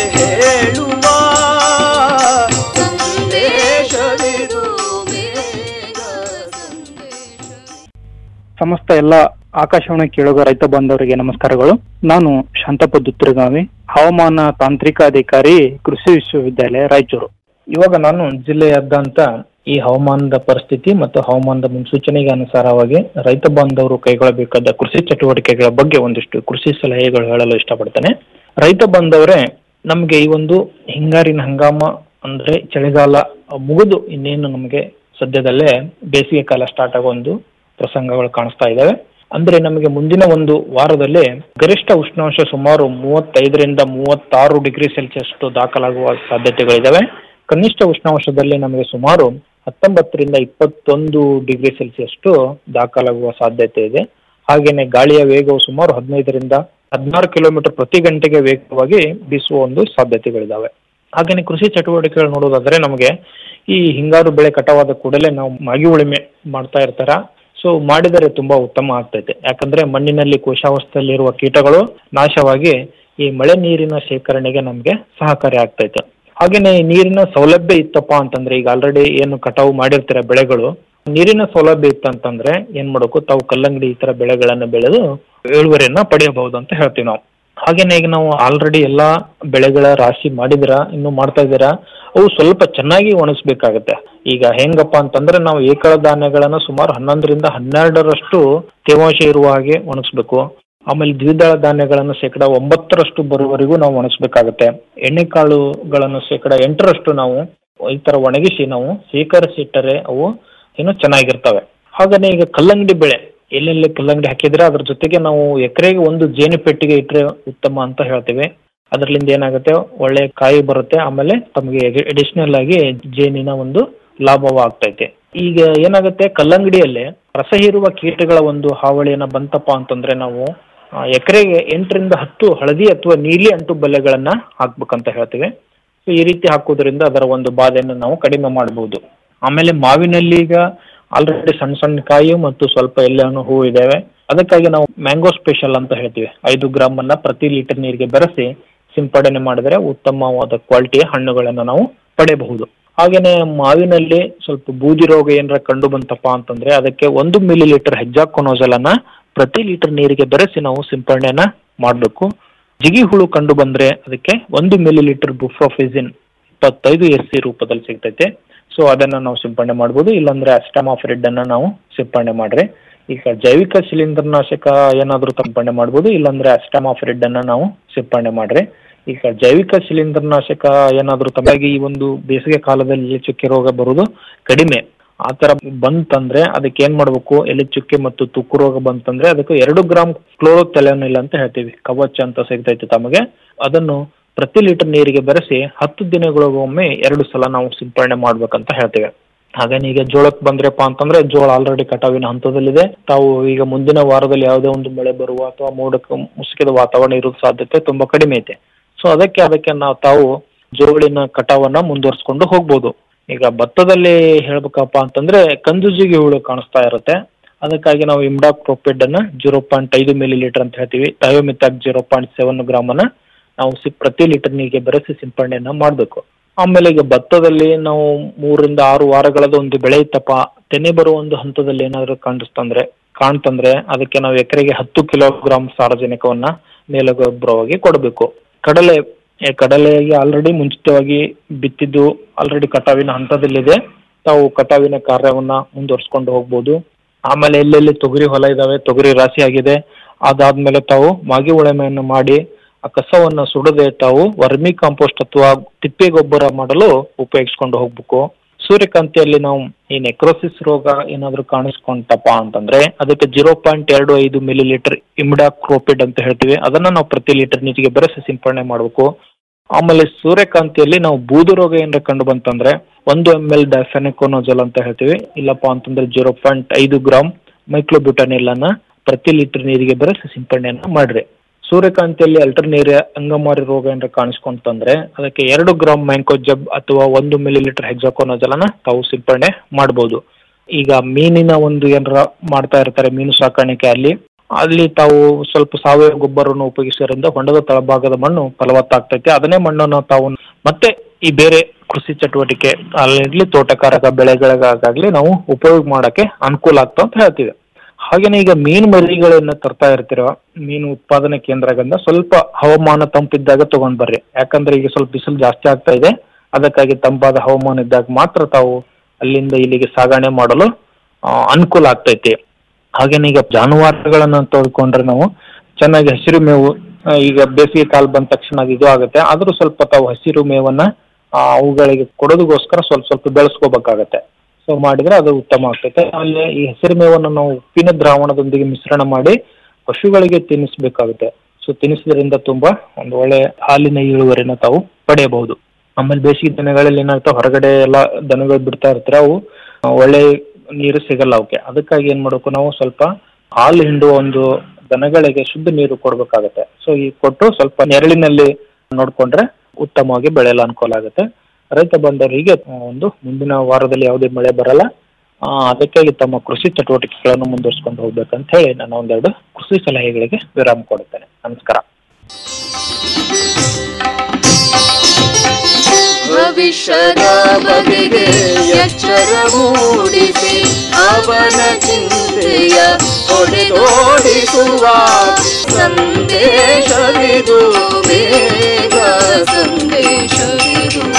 ಸಮಸ್ತ ಎಲ್ಲ ಆಕಾಶವಾಣಿ ಕೇಳುಗ ರೈತ ಬಾಂಧವರಿಗೆ ನಮಸ್ಕಾರಗಳು ನಾನು ಶಾಂತಪ್ಪ ದುತ್ತರಗಾವಿ ಹವಾಮಾನ ತಾಂತ್ರಿಕ ಅಧಿಕಾರಿ ಕೃಷಿ ವಿಶ್ವವಿದ್ಯಾಲಯ ರಾಯಚೂರು ಇವಾಗ ನಾನು ಜಿಲ್ಲೆಯಾದ್ಯಂತ ಈ ಹವಾಮಾನದ ಪರಿಸ್ಥಿತಿ ಮತ್ತು ಹವಾಮಾನದ ಮುನ್ಸೂಚನೆಗೆ ಅನುಸಾರವಾಗಿ ರೈತ ಬಾಂಧವರು ಕೈಗೊಳ್ಳಬೇಕಾದ ಕೃಷಿ ಚಟುವಟಿಕೆಗಳ ಬಗ್ಗೆ ಒಂದಿಷ್ಟು ಕೃಷಿ ಸಲಹೆಗಳು ಹೇಳಲು ಇಷ್ಟಪಡ್ತೇನೆ ರೈತ ಬಾಂಧವರೇ ನಮಗೆ ಈ ಒಂದು ಹಿಂಗಾರಿನ ಹಂಗಾಮ ಅಂದ್ರೆ ಚಳಿಗಾಲ ಮುಗಿದು ಇನ್ನೇನು ನಮಗೆ ಸದ್ಯದಲ್ಲೇ ಬೇಸಿಗೆ ಕಾಲ ಸ್ಟಾರ್ಟ್ ಆಗೋ ಒಂದು ಪ್ರಸಂಗಗಳು ಕಾಣಿಸ್ತಾ ಇದ್ದಾವೆ ಅಂದ್ರೆ ನಮಗೆ ಮುಂದಿನ ಒಂದು ವಾರದಲ್ಲಿ ಗರಿಷ್ಠ ಉಷ್ಣಾಂಶ ಸುಮಾರು ಮೂವತ್ತೈದರಿಂದ ಮೂವತ್ತಾರು ಡಿಗ್ರಿ ಸೆಲ್ಸಿಯಸ್ ದಾಖಲಾಗುವ ಸಾಧ್ಯತೆಗಳಿದ್ದಾವೆ ಕನಿಷ್ಠ ಉಷ್ಣಾಂಶದಲ್ಲಿ ನಮಗೆ ಸುಮಾರು ಹತ್ತೊಂಬತ್ತರಿಂದ ಇಪ್ಪತ್ತೊಂದು ಡಿಗ್ರಿ ಸೆಲ್ಸಿಯಸ್ ದಾಖಲಾಗುವ ಸಾಧ್ಯತೆ ಇದೆ ಹಾಗೇನೆ ಗಾಳಿಯ ವೇಗವು ಸುಮಾರು ಹದಿನೈದರಿಂದ ಹದಿನಾರು ಕಿಲೋಮೀಟರ್ ಪ್ರತಿ ಗಂಟೆಗೆ ವೇಗವಾಗಿ ಬೀಸುವ ಒಂದು ಸಾಧ್ಯತೆಗಳಿದಾವೆ ಹಾಗೇನೆ ಕೃಷಿ ಚಟುವಟಿಕೆಗಳು ನೋಡೋದಾದ್ರೆ ನಮಗೆ ಈ ಹಿಂಗಾರು ಬೆಳೆ ಕಟಾವಾದ ಕೂಡಲೇ ನಾವು ಮಾಗಿ ಉಳಿಮೆ ಮಾಡ್ತಾ ಇರ್ತಾರ ಸೊ ಮಾಡಿದರೆ ತುಂಬಾ ಉತ್ತಮ ಆಗ್ತೈತೆ ಯಾಕಂದ್ರೆ ಮಣ್ಣಿನಲ್ಲಿ ಕೋಶಾವಸ್ಥೆಯಲ್ಲಿರುವ ಕೀಟಗಳು ನಾಶವಾಗಿ ಈ ಮಳೆ ನೀರಿನ ಶೇಖರಣೆಗೆ ನಮಗೆ ಸಹಕಾರಿ ಆಗ್ತೈತೆ ಹಾಗೇನೆ ಈ ನೀರಿನ ಸೌಲಭ್ಯ ಇತ್ತಪ್ಪ ಅಂತಂದ್ರೆ ಈಗ ಆಲ್ರೆಡಿ ಏನು ಕಟಾವು ಮಾಡಿರ್ತೀರ ಬೆಳೆಗಳು ನೀರಿನ ಸೌಲಭ್ಯ ಇತ್ತಂತಂದ್ರೆ ಏನ್ ಮಾಡಬೇಕು ತಾವು ಕಲ್ಲಂಗಡಿ ಈ ತರ ಬೆಳೆಗಳನ್ನ ಬೆಳೆದು ಇಳುವರಿಯನ್ನ ಪಡೆಯಬಹುದು ಅಂತ ಹೇಳ್ತೀವಿ ನಾವು ಹಾಗೇನೆ ಈಗ ನಾವು ಆಲ್ರೆಡಿ ಎಲ್ಲಾ ಬೆಳೆಗಳ ರಾಶಿ ಮಾಡಿದಿರ ಇನ್ನು ಮಾಡ್ತಾ ಇದ್ದೀರಾ ಅವು ಸ್ವಲ್ಪ ಚೆನ್ನಾಗಿ ಒಣಗಿಸ್ಬೇಕಾಗತ್ತೆ ಈಗ ಹೆಂಗಪ್ಪ ಅಂತಂದ್ರೆ ನಾವು ಏಕಳ ಧಾನ್ಯಗಳನ್ನ ಸುಮಾರು ಹನ್ನೊಂದರಿಂದ ಹನ್ನೆರಡರಷ್ಟು ತೇವಾಂಶ ಇರುವ ಹಾಗೆ ಒಣಗಿಸ್ಬೇಕು ಆಮೇಲೆ ದ್ವಿದಳ ಧಾನ್ಯಗಳನ್ನು ಶೇಕಡ ಒಂಬತ್ತರಷ್ಟು ಬರುವವರೆಗೂ ನಾವು ಒಣಗಿಸ್ಬೇಕಾಗತ್ತೆ ಎಣ್ಣೆಕಾಳುಗಳನ್ನು ಶೇಕಡ ಎಂಟರಷ್ಟು ನಾವು ಈ ತರ ಒಣಗಿಸಿ ನಾವು ಶೇಖರಿಸಿಟ್ಟರೆ ಅವು ಏನು ಚೆನ್ನಾಗಿರ್ತವೆ ಹಾಗೇನೆ ಈಗ ಕಲ್ಲಂಗಡಿ ಬೆಳೆ ಎಲ್ಲೆಲ್ಲಿ ಕಲ್ಲಂಗಡಿ ಹಾಕಿದ್ರೆ ಅದ್ರ ಜೊತೆಗೆ ನಾವು ಎಕರೆಗೆ ಒಂದು ಜೇನು ಪೆಟ್ಟಿಗೆ ಇಟ್ಟರೆ ಉತ್ತಮ ಅಂತ ಹೇಳ್ತೇವೆ ಅದರಲ್ಲಿಂದ ಏನಾಗುತ್ತೆ ಒಳ್ಳೆ ಕಾಯಿ ಬರುತ್ತೆ ಆಮೇಲೆ ತಮಗೆ ಅಡಿಷನಲ್ ಆಗಿ ಜೇನಿನ ಒಂದು ಲಾಭವ ಆಗ್ತೈತೆ ಈಗ ಏನಾಗುತ್ತೆ ಕಲ್ಲಂಗಡಿಯಲ್ಲಿ ರಸ ಹೀರುವ ಕೀಟಗಳ ಒಂದು ಹಾವಳಿಯನ್ನ ಬಂತಪ್ಪ ಅಂತಂದ್ರೆ ನಾವು ಆ, ಎಕರೆಗೆ ಎಂಟರಿಂದ ಹತ್ತು ಹಳದಿ ಅಥವಾ ನೀಲಿ ಅಂಟು ಬಲೆಗಳನ್ನ ಹಾಕ್ಬೇಕಂತ ಹೇಳ್ತೇವೆ ಸೊ ಈ ರೀತಿ ಹಾಕೋದ್ರಿಂದ ಅದರ ಒಂದು ಬಾಧೆಯನ್ನು ನಾವು ಕಡಿಮೆ ಮಾಡಬಹುದು ಆಮೇಲೆ ಮಾವಿನಲ್ಲಿ ಈಗ ಆಲ್ರೆಡಿ ಸಣ್ಣ ಸಣ್ಣ ಕಾಯಿ ಮತ್ತು ಸ್ವಲ್ಪ ಎಲ್ಲಾನು ಹೂ ಇದಾವೆ ಅದಕ್ಕಾಗಿ ನಾವು ಮ್ಯಾಂಗೋ ಸ್ಪೆಷಲ್ ಅಂತ ಹೇಳ್ತೀವಿ ಐದು ಗ್ರಾಮ್ ಅನ್ನ ಪ್ರತಿ ಲೀಟರ್ ನೀರಿಗೆ ಬೆರೆಸಿ ಸಿಂಪಡಣೆ ಮಾಡಿದರೆ ಉತ್ತಮವಾದ ಕ್ವಾಲಿಟಿಯ ಹಣ್ಣುಗಳನ್ನು ನಾವು ಪಡೆಯಬಹುದು ಹಾಗೇನೆ ಮಾವಿನಲ್ಲಿ ಸ್ವಲ್ಪ ಬೂದಿ ರೋಗ ಏನಾರ ಕಂಡು ಬಂತಪ್ಪ ಅಂತಂದ್ರೆ ಅದಕ್ಕೆ ಒಂದು ಮಿಲಿ ಲೀಟರ್ ಹೆಜ್ಜಾಕೊನೋಜಲ್ ಅನ್ನ ಪ್ರತಿ ಲೀಟರ್ ನೀರಿಗೆ ಬೆರೆಸಿ ನಾವು ಸಿಂಪಡಣೆಯನ್ನ ಮಾಡಬೇಕು ಜಿಗಿ ಹುಳು ಕಂಡು ಬಂದ್ರೆ ಅದಕ್ಕೆ ಒಂದು ಮಿಲಿ ಲೀಟರ್ ಬುಫ್ರೋಫಿಸಿನ್ ಇಪ್ಪತ್ತೈದು ಎಸ್ ಸಿ ರೂಪದಲ್ಲಿ ಸಿಗ್ತೈತೆ ಸೊ ಅದನ್ನ ನಾವು ಸಿಂಪಡಣೆ ಮಾಡ್ಬೋದು ಇಲ್ಲಾಂದ್ರೆ ಅಸ್ಟಾಮಾಫ್ರಿಡ್ ಅನ್ನ ನಾವು ಸಿಂಪಡಣೆ ಮಾಡ್ರಿ ಈಗ ಜೈವಿಕ ಶಿಲೀಂಧ್ರನಾಶಕ ಏನಾದರೂ ಸಿಂಪಡಣೆ ಮಾಡ್ಬೋದು ಇಲ್ಲಾಂದ್ರೆ ಅಸ್ಟಾಮಾಫ್ರಿಡ್ ಅನ್ನ ನಾವು ಸಿಂಪಡಣೆ ಮಾಡ್ರಿ ಈಗ ಜೈವಿಕ ಶಿಲೀಂಧ್ರನಾಶಕ ಏನಾದರೂ ತಮಗೆ ಈ ಒಂದು ಬೇಸಿಗೆ ಕಾಲದಲ್ಲಿ ಚುಕ್ಕೆ ರೋಗ ಬರುವುದು ಕಡಿಮೆ ಆ ತರ ಬಂತಂದ್ರೆ ಅದಕ್ಕೆ ಏನ್ ಮಾಡ್ಬೇಕು ಎಲೆ ಚುಕ್ಕೆ ಮತ್ತು ತುಕ್ಕು ರೋಗ ಬಂತಂದ್ರೆ ಅದಕ್ಕೆ ಎರಡು ಗ್ರಾಮ್ ಕ್ಲೋರೋಥೆಲನಿಲ್ ಅಂತ ಹೇಳ್ತೀವಿ ಕವಚ ಅಂತ ಸಿಗ್ತೈತೆ ತಮಗೆ ಅದನ್ನು ಪ್ರತಿ ಲೀಟರ್ ನೀರಿಗೆ ಬೆರೆಸಿ ಹತ್ತು ದಿನಗಳಿಗೊಮ್ಮೆ ಎರಡು ಸಲ ನಾವು ಸಿಂಪಡಣೆ ಮಾಡ್ಬೇಕಂತ ಹೇಳ್ತೇವೆ ಹಾಗೇನೆ ಈಗ ಜೋಳಕ್ಕೆ ಬಂದ್ರಪ್ಪ ಅಂತಂದ್ರೆ ಜೋಳ ಆಲ್ರೆಡಿ ಕಟಾವಿನ ಹಂತದಲ್ಲಿದೆ ತಾವು ಈಗ ಮುಂದಿನ ವಾರದಲ್ಲಿ ಯಾವುದೇ ಒಂದು ಮಳೆ ಬರುವ ಅಥವಾ ಮೋಡಕ್ಕೆ ಮುಸುಕಿದ ವಾತಾವರಣ ಇರೋ ಸಾಧ್ಯತೆ ತುಂಬಾ ಕಡಿಮೆ ಐತೆ ಸೊ ಅದಕ್ಕೆ ಅದಕ್ಕೆ ನಾವು ತಾವು ಜೋಳಿನ ಕಟಾವನ್ನ ಮುಂದುವರಿಸ್ಕೊಂಡು ಹೋಗ್ಬೋದು ಈಗ ಭತ್ತದಲ್ಲಿ ಹೇಳ್ಬೇಕಪ್ಪ ಅಂತಂದ್ರೆ ಕಂದುಜಿಗಿ ಹುಳು ಕಾಣಿಸ್ತಾ ಇರುತ್ತೆ ಅದಕ್ಕಾಗಿ ನಾವು ಇಮ್ಡಾಕ್ರೋಪಿಡ್ ಅನ್ನ ಜೀರೋ ಪಾಯಿಂಟ್ ಐದು ಮಿಲಿ ಲೀಟರ್ ಅಂತ ಹೇಳ್ತೀವಿ ಥಯೋಮಿತಾಕ್ ಜೀರೋ ಪಾಯಿಂಟ್ ಸೆವೆನ್ ಗ್ರಾಮ್ ಅನ್ನ ನಾವು ಸಿ ಪ್ರತಿ ಲೀಟರ್ ನೀರಿಗೆ ಬೆರೆಸಿ ಸಿಂಪಡಣೆಯನ್ನ ಮಾಡಬೇಕು ಆಮೇಲೆ ಈಗ ಭತ್ತದಲ್ಲಿ ನಾವು ಮೂರರಿಂದ ಆರು ವಾರಗಳದ ಒಂದು ಬೆಳೆ ಇತ್ತಪ್ಪ ತೆನೆ ಬರುವ ಒಂದು ಹಂತದಲ್ಲಿ ಏನಾದರೂ ಕಾಣಿಸ್ತಂದ್ರೆ ಕಾಣ್ತಂದ್ರೆ ಅದಕ್ಕೆ ನಾವು ಎಕರೆಗೆ ಹತ್ತು ಕಿಲೋಗ್ರಾಮ್ ಸಾರಜನಕವನ್ನ ಮೇಲುಗೊಬ್ಬರವಾಗಿ ಕೊಡಬೇಕು ಕಡಲೆ ಏ, ಕಡಲೆಗೆ ಆಲ್ರೆಡಿ ಮುಂಚಿತವಾಗಿ ಬಿತ್ತಿದ್ದು ಆಲ್ರೆಡಿ ಕಟಾವಿನ ಹಂತದಲ್ಲಿದೆ ತಾವು ಕಟಾವಿನ ಕಾರ್ಯವನ್ನ ಮುಂದುವರ್ಸ್ಕೊಂಡು ಹೋಗ್ಬೋದು ಆಮೇಲೆ ಎಲ್ಲೆಲ್ಲಿ ತೊಗರಿ ಹೊಲ ಇದಾವೆ ತೊಗರಿ ರಾಶಿ ಆಗಿದೆ ಅದಾದ್ಮೇಲೆ ತಾವು ಮಾಗಿ ಉಳುಮೆಯನ್ನು ಮಾಡಿ ಆ ಕಸವನ್ನ ಸುಡದೆ ತಾವು ವರ್ಮಿ ಕಾಂಪೋಸ್ಟ್ ಅಥವಾ ತಿಪ್ಪೆ ಗೊಬ್ಬರ ಮಾಡಲು ಉಪಯೋಗಿಸ್ಕೊಂಡು ಹೋಗ್ಬೇಕು ಸೂರ್ಯಕಾಂತಿಯಲ್ಲಿ ನಾವು ಈ ನೆಕ್ರೋಸಿಸ್ ರೋಗ ಏನಾದ್ರು ಕಾಣಿಸ್ಕೊಂತಪ್ಪ ಅಂತಂದ್ರೆ ಅದಕ್ಕೆ ಜೀರೋ ಪಾಯಿಂಟ್ ಎರಡು ಐದು ಮಿಲಿ ಲೀಟರ್ ಇಮ್ಡಾ ಕ್ರೋಪಿಡ್ ಅಂತ ಹೇಳ್ತೀವಿ ಅದನ್ನ ನಾವು ಪ್ರತಿ ಲೀಟರ್ ನೀರಿಗೆ ಬೆರೆಸಿ ಸಿಂಪಡಣೆ ಮಾಡಬೇಕು ಆಮೇಲೆ ಸೂರ್ಯಕಾಂತಿಯಲ್ಲಿ ನಾವು ಬೂದು ರೋಗ ಏನಾರ ಕಂಡು ಬಂತಂದ್ರೆ ಒಂದು ಎಮ್ ಎಲ್ ಡೈಫೆನಿಕೋನೋಜಲ್ ಅಂತ ಹೇಳ್ತೀವಿ ಇಲ್ಲಪ್ಪ ಅಂತಂದ್ರೆ ಜೀರೋ ಪಾಯಿಂಟ್ ಐದು ಗ್ರಾಮ್ ಮೈಕ್ರೋಬ್ಯೂಟಾನಿಲ್ ಅನ್ನ ಪ್ರತಿ ಲೀಟರ್ ನೀರಿಗೆ ಬೆರೆಸಿ ಸಿಂಪಡಣೆಯನ್ನ ಮಾಡ್ರಿ ಸೂರ್ಯಕಾಂತಿಯಲ್ಲಿ ಅಲ್ಟರ್ನೇರಿಯಾ ಅಂಗಮಾರಿ ರೋಗ ಏನಾರ ಕಾಣಿಸ್ಕೊಂತಂದ್ರೆ ಅದಕ್ಕೆ ಎರಡು ಗ್ರಾಮ್ ಮ್ಯಾಂಕೋಜಬ್ ಅಥವಾ ಒಂದು ಮಿಲಿ ಲೀಟರ್ ಹೆಕ್ಸಾಕೋನೋಜಲ್ ಅನ್ನ ತಾವು ಸಿಂಪಡಣೆ ಮಾಡಬಹುದು ಈಗ ಮೀನಿನ ಒಂದು ಏನಾರ ಮಾಡ್ತಾ ಇರ್ತಾರೆ ಮೀನು ಸಾಕಾಣಿಕೆ ಅಲ್ಲಿ ಅಲ್ಲಿ ತಾವು ಸ್ವಲ್ಪ ಸಾವಯವ ಗೊಬ್ಬರವನ್ನು ಉಪಯೋಗಿಸೋದ್ರಿಂದ ಹೊಂಡದ ತಳಭಾಗದ ಮಣ್ಣು ಫಲವತ್ತಾಗ್ತೈತೆ ಅದನ್ನೇ ಮಣ್ಣನ್ನು ತಾವು ಮತ್ತೆ ಈ ಬೇರೆ ಕೃಷಿ ಚಟುವಟಿಕೆ ಅಲ್ಲಿ ತೋಟಗಾರಿಕಾ ಬೆಳೆಗಳಿಗಾಗಲಿ ನಾವು ಉಪಯೋಗ ಮಾಡಕ್ಕೆ ಅನುಕೂಲ ಆಗ್ತಾ ಅಂತ ಹೇಳ್ತೀವಿ ಹಾಗೇನೆ ಈಗ ಮೀನು ಮರಿಗಳನ್ನ ತರ್ತಾ ಇರ್ತೀರೋ ಮೀನು ಉತ್ಪಾದನೆ ಕೇಂದ್ರಗಳಿಂದ ಸ್ವಲ್ಪ ಹವಾಮಾನ ತಂಪಿದ್ದಾಗ ತಗೊಂಡ್ ಬರ್ರಿ ಯಾಕಂದ್ರೆ ಈಗ ಸ್ವಲ್ಪ ಬಿಸಿಲು ಜಾಸ್ತಿ ಆಗ್ತಾ ಇದೆ ಅದಕ್ಕಾಗಿ ತಂಪಾದ ಹವಾಮಾನ ಇದ್ದಾಗ ಮಾತ್ರ ತಾವು ಅಲ್ಲಿಂದ ಇಲ್ಲಿಗೆ ಸಾಗಣೆ ಮಾಡಲು ಆ, ಅನುಕೂಲ ಆಗ್ತೈತಿ ಹಾಗೇನೆ ಈಗ ಜಾನುವಾರುಗಳನ್ನ ತೆಗೆದುಕೊಂಡ್ರೆ ನಾವು ಚೆನ್ನಾಗಿ ಹಸಿರು ಮೇವು ಆ, ಈಗ ಬೇಸಿಗೆ ಕಾಲ ಬಂದ ತಕ್ಷಣ ಅದು ಇದು ಆಗುತ್ತೆ ಆದ್ರೂ ಸ್ವಲ್ಪ ತಾವು ಹಸಿರು ಮೇವನ್ನ ಆ, ಅವುಗಳಿಗೆ ಕೊಡೋದಕ್ಕೋಸ್ಕರ ಸ್ವಲ್ಪ ಸ್ವಲ್ಪ ಬೆಳೆಸ್ಕೋಬೇಕಾಗತ್ತೆ ಸೊ ಮಾಡಿದ್ರೆ ಅದು ಉತ್ತಮ ಆಗ್ತೈತೆ ಅಲ್ಲಿ ಈ ಹಸಿರು ಮೇವನ್ನು ನಾವು ಉಪ್ಪಿನ ದ್ರಾವಣದೊಂದಿಗೆ ಮಿಶ್ರಣ ಮಾಡಿ ಪಶುಗಳಿಗೆ ತಿನ್ನಿಸ್ಬೇಕಾಗುತ್ತೆ ಸೊ ತಿನ್ನಿಸೋದ್ರಿಂದ ತುಂಬಾ ಒಂದು ಒಳ್ಳೆ ಹಾಲಿನ ಇಳುವರಿನ ತಾವು ಪಡೆಯಬಹುದು ಆಮೇಲೆ ಬೇಸಿಗೆ ದಿನಗಳಲ್ಲಿ ಏನಾಗ್ತಾವ ಹೊರಗಡೆ ಎಲ್ಲ ದನಗಳು ಬಿಡ್ತಾ ಇರ್ತಾರೆ ಅವು ಆ, ಒಳ್ಳೆ ನೀರು ಸಿಗಲ್ಲ ಅವಕ್ಕೆ ಅದಕ್ಕಾಗಿ ಏನ್ ಮಾಡ್ಬೇಕು ನಾವು ಸ್ವಲ್ಪ ಹಾಲು ಹಿಂಡುವ ಒಂದು ದನಗಳಿಗೆ ಶುದ್ಧ ನೀರು ಕೊಡ್ಬೇಕಾಗತ್ತೆ ಸೊ ಈ ಕೊಟ್ಟು ಸ್ವಲ್ಪ ನೆರಳಿನಲ್ಲಿ ನೋಡ್ಕೊಂಡ್ರೆ ಉತ್ತಮವಾಗಿ ಬೆಳೆಯಲು ಅನುಕೂಲ ಆಗುತ್ತೆ ರೈತ ಬಂದವರಿಗೆ ಆ, ಒಂದು ಮುಂದಿನ ವಾರದಲ್ಲಿ ಯಾವುದೇ ಮಳೆ ಬರಲ್ಲ ಆ, ಅದಕ್ಕಾಗಿ ತಮ್ಮ ಕೃಷಿ ಚಟುವಟಿಕೆಗಳನ್ನು ಮುಂದುವರಿಸಿಕೊಂಡು ಹೋಗ್ಬೇಕಂತ ಹೇಳಿ ನಾನು ಒಂದೆರಡು ಕೃಷಿ ಸಲಹೆಗಳಿಗೆ ವಿರಾಮ ಕೊಡುತ್ತೇನೆ ನಮಸ್ಕಾರ ಭವಿಷ್ಯದ ಬಗೆಗೆ ಎಚ್ಚರ ಮೂಡಿಸಿ ಅವನ ಚಿಂತೆಯ ಹೊಡೆದೋಡಿಸುವ ಸಂದೇಶವಿದು ಬೇಗ ಸಂದೇಶವಿದು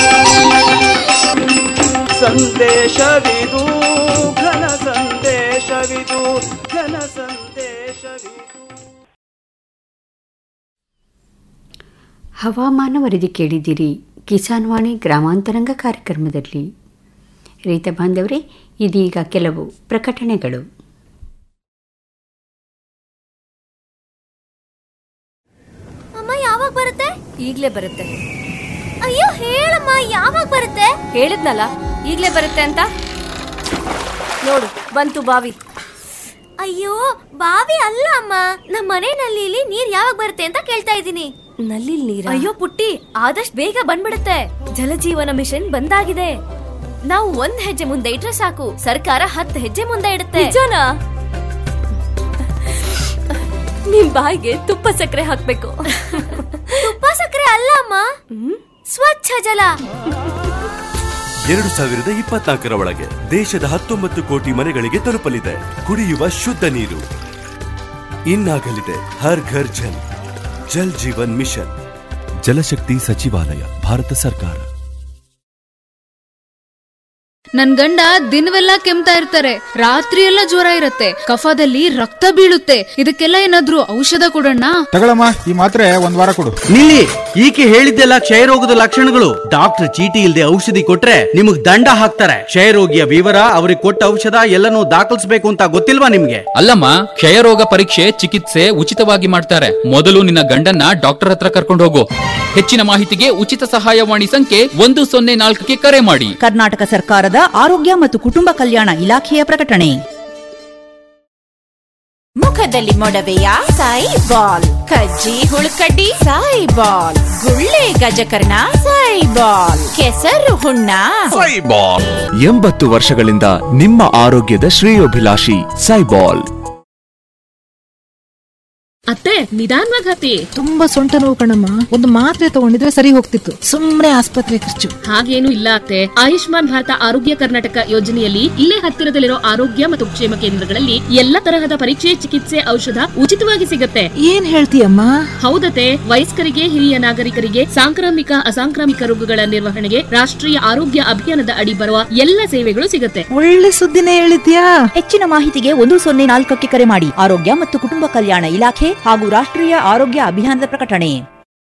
ಸಂದೇಶವಿದು ಘನ ಸಂದೇಶವಿದು ಘನ ಸಂದೇಶವಿದು ಹವಾಮಾನ ವರದಿ ಕೇಳಿದಿರಿ ಕಿಸಾನ್ ವಾಣಿ ಗ್ರಾಮಾಂತರಂಗ ಕಾರ್ಯಕ್ರಮದಲ್ಲಿ ರೈತ ಬಾಂಧವರೇ ಇದೀಗ ಕೆಲವು ಪ್ರಕಟಣೆಗಳು ಅಮ್ಮ ಯಾವಾಗ ಬರುತ್ತೆ ಈಗ್ಲೇ ಬರುತ್ತೆ ಅಯ್ಯೋ ಹೇಳಮ್ಮ ಯಾವಾಗ ಬರುತ್ತೆ ಹೇಳಿದ್ನಲ್ಲ ಈಗ್ಲೇ ಬರುತ್ತೆ ಅಂತ ನೋಡು ಬಂತು ಬಾವಿ ಅಯ್ಯೋ ಬಾವಿ ಅಲ್ಲ ಅಮ್ಮ ನಮ್ಮ ಮನೆ ನಲ್ಲಿಲಿ ನೀರ್ ಯಾವಾಗ ಬರುತ್ತೆ ಅಂತ ಕೇಳ್ತಾ ಇದ್ದೀನಿ ನಲ್ಲಿ ನೀರ ಅಯ್ಯೋ ಪುಟ್ಟಿ ಆದಷ್ಟು ಬೇಗ ಬಂದ್ಬಿಡುತ್ತೆ ಜಲಜೀವನ ಮಿಷನ್ ಬಂದಾಗಿದೆ ನಾವು ಒಂದ್ ಹೆಜ್ಜೆ ಮುಂದೆ ಇಟ್ರೆ ಸಾಕು ಸರ್ಕಾರ ಹತ್ತು ಹೆಜ್ಜೆ ಮುಂದೆ ಇಡುತ್ತೆ ನಿಜನಾ ನಿಮ್ ಬಾಯಿಗೆ ತುಪ್ಪ ಸಕ್ಕರೆ ಹಾಕ್ಬೇಕು ತುಪ್ಪ ಸಕ್ಕರೆ ಅಲ್ಲ ಅಮ್ಮ ಸ್ವಚ್ಛ ಜಲ ಎರಡು ಸಾವಿರದ ಇಪ್ಪತ್ನಾಲ್ಕರ ಒಳಗೆ ದೇಶದ ಹತ್ತೊಂಬತ್ತು ಕೋಟಿ ಮನೆಗಳಿಗೆ ತಲುಪಲಿದೆ ಕುಡಿಯುವ ಶುದ್ಧ ನೀರು ಇನ್ನಾಗಲಿದೆ ಹರ್ ಘರ್ ಜಲ್ ಜಲ್ ಜೀವನ್ ಮಿಷನ್ ಜಲಶಕ್ತಿ ಸಚಿವಾಲಯ ಭಾರತ ಸರ್ಕಾರ ನನ್ ಗಂಡ ದಿನವೆಲ್ಲ ಕೆಮ್ತಾ ಇರ್ತಾರೆ ರಾತ್ರಿ ಎಲ್ಲ ಜ್ವರ ಇರತ್ತೆ ಕಫದಲ್ಲಿ ರಕ್ತ ಬೀಳುತ್ತೆ ಇದಕ್ಕೆಲ್ಲ ಏನಾದ್ರೂ ಔಷಧ ಕೊಡೋಣ ತಗೊಳಮ್ಮ ಈ ಮಾತ್ರೆ ಒಂದ್ ವಾರ ಕೊಡು ನಿಲ್ಲಿ ಈಕೆ ಹೇಳಿದ್ದೆಲ್ಲ ಕ್ಷಯರೋಗದ ಲಕ್ಷಣಗಳು ಡಾಕ್ಟರ್ ಚೀಟಿ ಇಲ್ಲದೆ ಔಷಧಿ ಕೊಟ್ರೆ ನಿಮಗ್ ದಂಡ ಹಾಕ್ತಾರೆ ಕ್ಷಯರೋಗಿಯ ವಿವರ ಅವ್ರಿಗೆ ಕೊಟ್ಟ ಔಷಧ ಎಲ್ಲನೂ ದಾಖಲಿಸಬೇಕು ಅಂತ ಗೊತ್ತಿಲ್ವಾ ನಿಮ್ಗೆ ಅಲ್ಲಮ್ಮ ಕ್ಷಯರೋಗ ಪರೀಕ್ಷೆ ಚಿಕಿತ್ಸೆ ಉಚಿತವಾಗಿ ಮಾಡ್ತಾರೆ ಮೊದಲು ನಿನ್ನ ಗಂಡನ್ನ ಡಾಕ್ಟರ್ ಹತ್ರ ಕರ್ಕೊಂಡು ಹೋಗು ಹೆಚ್ಚಿನ ಮಾಹಿತಿಗೆ ಉಚಿತ ಸಹಾಯವಾಣಿ ಸಂಖ್ಯೆ ಒಂದು ಸೊನ್ನೆ ನಾಲ್ಕಕ್ಕೆ ಕರೆ ಮಾಡಿ ಕರ್ನಾಟಕ ಸರ್ಕಾರದ ಆರೋಗ್ಯ ಮತ್ತು ಕುಟುಂಬ ಕಲ್ಯಾಣ ಇಲಾಖೆಯ ಪ್ರಕಟಣೆ ಮುಖದಲ್ಲಿ ಮೊಡವೆಯ ಸಾಯಿ ಬಾಲ್ ಕಜ್ಜಿ ಹುಳುಕಡ್ಡಿ ಸಾಯಿ ಬಾಲ್ ಗುಳ್ಳೆ ಗಜಕರ್ಣ ಸಾಯಿ ಬಾಲ್ ಕೆಸರು ಹುಣ್ಣ ಎಂಬತ್ತು ವರ್ಷಗಳಿಂದ ನಿಮ್ಮ ಆರೋಗ್ಯದ ಶ್ರೇಯೋಭಿಲಾಷಿ ಸೈಬಾಲ್ ಅತ್ತೆ ನಿಧಾನವಾಗಿ ಹತ್ತಿ ತುಂಬಾ ಸೊಂಟ ನೋವು ಕಣಮ್ಮ ಒಂದು ಮಾತ್ರೆ ತಗೊಂಡಿದ್ರೆ ಸರಿ ಹೋಗ್ತಿತ್ತು ಸುಮ್ನೆ ಆಸ್ಪತ್ರೆ ಖರ್ಚು ಹಾಗೇನು ಇಲ್ಲ ಅತ್ತೆ ಆಯುಷ್ಮಾನ್ ಭಾರತ ಆರೋಗ್ಯ ಕರ್ನಾಟಕ ಯೋಜನೆಯಲ್ಲಿ ಇಲ್ಲೇ ಹತ್ತಿರದಲ್ಲಿರೋ ಆರೋಗ್ಯ ಮತ್ತು ಕ್ಷೇಮ ಕೇಂದ್ರಗಳಲ್ಲಿ ಎಲ್ಲ ತರಹದ ಪರೀಕ್ಷೆ ಚಿಕಿತ್ಸೆ ಔಷಧ ಉಚಿತವಾಗಿ ಸಿಗತ್ತೆ ಏನ್ ಹೇಳ್ತೀಯಮ್ಮ ಹೌದತೆ ವಯಸ್ಕರಿಗೆ ಹಿರಿಯ ನಾಗರಿಕರಿಗೆ ಸಾಂಕ್ರಾಮಿಕ ಅಸಾಂಕ್ರಾಮಿಕ ರೋಗಗಳ ನಿರ್ವಹಣೆಗೆ ರಾಷ್ಟ್ರೀಯ ಆರೋಗ್ಯ ಅಭಿಯಾನದ ಅಡಿ ಬರುವ ಎಲ್ಲ ಸೇವೆಗಳು ಸಿಗತ್ತೆ ಒಳ್ಳೆ ಸುದ್ದಿನೇ ಹೇಳಿದ್ಯಾ ಹೆಚ್ಚಿನ ಮಾಹಿತಿಗೆ ಒಂದು ಸೊನ್ನೆ ನಾಲ್ಕಕ್ಕೆ ಕರೆ ಮಾಡಿ ಆರೋಗ್ಯ ಮತ್ತು ಕುಟುಂಬ ಕಲ್ಯಾಣ ಇಲಾಖೆ ಹಾಗೂ ರಾಷ್ಟ್ರೀಯ ಆರೋಗ್ಯ ಅಭಿಯಾನದ ಪ್ರಕಟಣೆ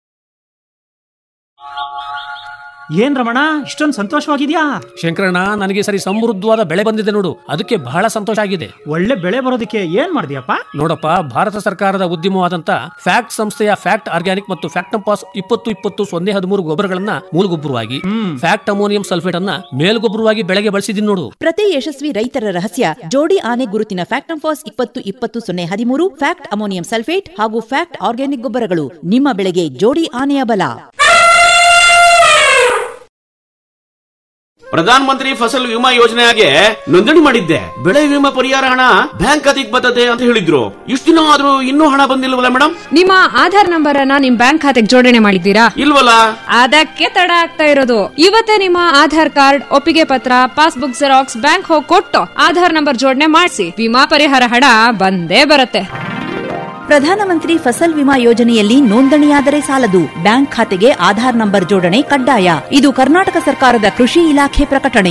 ಏನ್ ರಮಣ ಇಷ್ಟೊಂದು ಸಂತೋಷವಾಗಿದ್ಯಾ ಶಂಕರಣ್ಣ ನನಗೆ ಸರಿ ಸಮೃದ್ಧವಾದ ಬೆಳೆ ಬಂದಿದೆ ನೋಡು ಅದಕ್ಕೆ ಬಹಳ ಸಂತೋಷ ಆಗಿದೆ ಒಳ್ಳೆ ಬೆಳೆ ಬರೋದಕ್ಕೆ ಏನ್ ಮಾಡಿದ್ಯಪ್ಪ ನೋಡಪ್ಪ ಭಾರತ ಸರ್ಕಾರದ ಉದ್ಯಮವಾದಂತ ಫ್ಯಾಕ್ಟ್ ಸಂಸ್ಥೆಯ ಫ್ಯಾಕ್ಟ್ ಆರ್ಗ್ಯಾನಿಕ್ ಮತ್ತು ಫ್ಯಾಕ್ಟಂಪಾಸ್ ಇಪ್ಪತ್ತು ಇಪ್ಪತ್ತು ಸೊನ್ನೆ ಹದಿಮೂರು ಗೊಬ್ಬರಗಳನ್ನ ಮೂಲಗೊಬ್ಬರವಾಗಿ ಫ್ಯಾಕ್ಟ್ ಅಮೋನಿಯಂ ಸಲ್ಫೇಟ್ ಅನ್ನ ಮೇಲ್ಗೊಬ್ಬರವಾಗಿ ಬೆಳೆಗೆ ಬಳಸಿದೀನಿ ನೋಡು ಪ್ರತಿ ಯಶಸ್ವಿ ರೈತರ ರಹಸ್ಯ ಜೋಡಿ ಆನೆ ಗುರುತಿನ ಫ್ಯಾಕ್ಟಂಫಾಸ್ ಇಪ್ಪತ್ತು ಇಪ್ಪತ್ತು ಸೊನ್ನೆ ಹದಿಮೂರು ಫ್ಯಾಕ್ಟ್ ಅಮೋನಿಯಂ ಸಲ್ಫೇಟ್ ಹಾಗೂ ಫ್ಯಾಕ್ಟ್ ಆರ್ಗ್ಯಾನಿಕ್ ಗೊಬ್ಬರಗಳು ನಿಮ್ಮ ಬೆಳೆಗೆ ಜೋಡಿ ಆನೆಯ ಬಲ ಪ್ರಧಾನ ಮಂತ್ರಿ ಫಸಲ್ ವಿಮಾ ಯೋಜನೆಗೆ ನೋಂದಣಿ ಮಾಡಿದ್ದೆ ಬೆಳೆ ವಿಮಾ ಪರಿಹಾರ ಹಣ ಬ್ಯಾಂಕ್ ಖಾತೆಗೆ ಬರ್ತದೆ ಅಂತ ಹೇಳಿದ್ರು ಇಷ್ಟು ದಿನ ಆದ್ರೂ ಇನ್ನೂ ಹಣ ಬಂದಿಲ್ವಲ್ಲ ಮೇಡಮ್ ನಿಮ್ಮ ಆಧಾರ್ ನಂಬರ್ ಅನ್ನ ನಿಮ್ ಬ್ಯಾಂಕ್ ಖಾತೆಗೆ ಜೋಡಣೆ ಮಾಡಿದ್ದೀರಾ ಇಲ್ವಲ್ಲ ಅದಕ್ಕೆ ತಡ ಆಗ್ತಾ ಇರೋದು ಇವತ್ತೇ ನಿಮ್ಮ ಆಧಾರ್ ಕಾರ್ಡ್ ಒಪ್ಪಿಗೆ ಪತ್ರ ಪಾಸ್ಬುಕ್ ಜೆರಾಕ್ಸ್ ಬ್ಯಾಂಕ್ ಹೋಗಿ ಕೊಟ್ಟು ಆಧಾರ್ ನಂಬರ್ ಜೋಡಣೆ ಮಾಡಿಸಿ ವಿಮಾ ಪರಿಹಾರ ಹಣ ಬಂದೇ ಬರುತ್ತೆ ಪ್ರಧಾನಮಂತ್ರಿ ಫಸಲ್ ವಿಮಾ ಯೋಜನೆಯಲ್ಲಿ ನೋಂದಣಿಯಾದರೆ ಸಾಲದು ಬ್ಯಾಂಕ್ ಖಾತೆಗೆ ಆಧಾರ್ ನಂಬರ್ ಜೋಡಣೆ ಕಡ್ಡಾಯ ಇದು ಕರ್ನಾಟಕ ಸರ್ಕಾರದ ಕೃಷಿ ಇಲಾಖೆ ಪ್ರಕಟಣೆ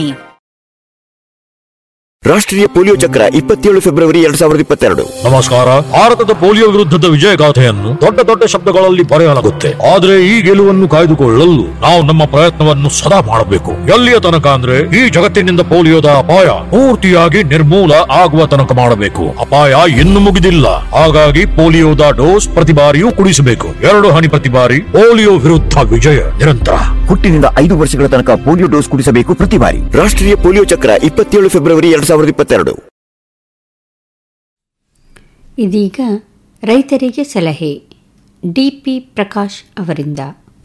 ರಾಷ್ಟ್ರೀಯ ಪೋಲಿಯೋ ಚಕ್ರ ಇಪ್ಪತ್ತೇಳು ಫೆಬ್ರವರಿ ಎರಡ್ ಸಾವಿರದ ಇಪ್ಪತ್ತೆರಡು ನಮಸ್ಕಾರ ಭಾರತದ ಪೋಲಿಯೋ ವಿರುದ್ಧದ ವಿಜಯ ಗಾಥೆಯನ್ನು ದೊಡ್ಡ ದೊಡ್ಡ ಶಬ್ದಗಳಲ್ಲಿ ಬರೆಯಲಾಗುತ್ತೆ ಆದ್ರೆ ಈ ಗೆಲುವನ್ನು ಕಾಯ್ದುಕೊಳ್ಳಲು ನಾವು ನಮ್ಮ ಪ್ರಯತ್ನವನ್ನು ಸದಾ ಮಾಡಬೇಕು ಎಲ್ಲಿಯ ತನಕ ಅಂದ್ರೆ ಈ ಜಗತ್ತಿನಿಂದ ಪೋಲಿಯೋದ ಅಪಾಯ ಪೂರ್ತಿಯಾಗಿ ನಿರ್ಮೂಲ ಆಗುವ ತನಕ ಮಾಡಬೇಕು ಅಪಾಯ ಇನ್ನು ಮುಗಿದಿಲ್ಲ ಹಾಗಾಗಿ ಪೋಲಿಯೋದ ಡೋಸ್ ಪ್ರತಿ ಬಾರಿಯೂ ಕುಡಿಸಬೇಕು ಎರಡು ಹನಿ ಪ್ರತಿ ಬಾರಿ ಪೋಲಿಯೋ ವಿರುದ್ಧ ವಿಜಯ ನಿರಂತರ ಹುಟ್ಟಿನಿಂದ ಐದು ವರ್ಷಗಳ ತನಕ ಪೋಲಿಯೋ ಡೋಸ್ ಕುಡಿಸಬೇಕು ಪ್ರತಿ ಬಾರಿ ರಾಷ್ಟ್ರೀಯ ಪೋಲಿಯೋ ಚಕ್ರ ಇಪ್ಪತ್ತೇಳು ಫೆಬ್ರವರಿ ಎರಡ್ ಸಾವಿರದ ಇಪ್ಪತ್ತೆರಡು ಇದೀಗ ರೈತರಿಗೆ ಸಲಹೆ ಡಿಪಿ ಪ್ರಕಾಶ್ ಅವರಿಂದ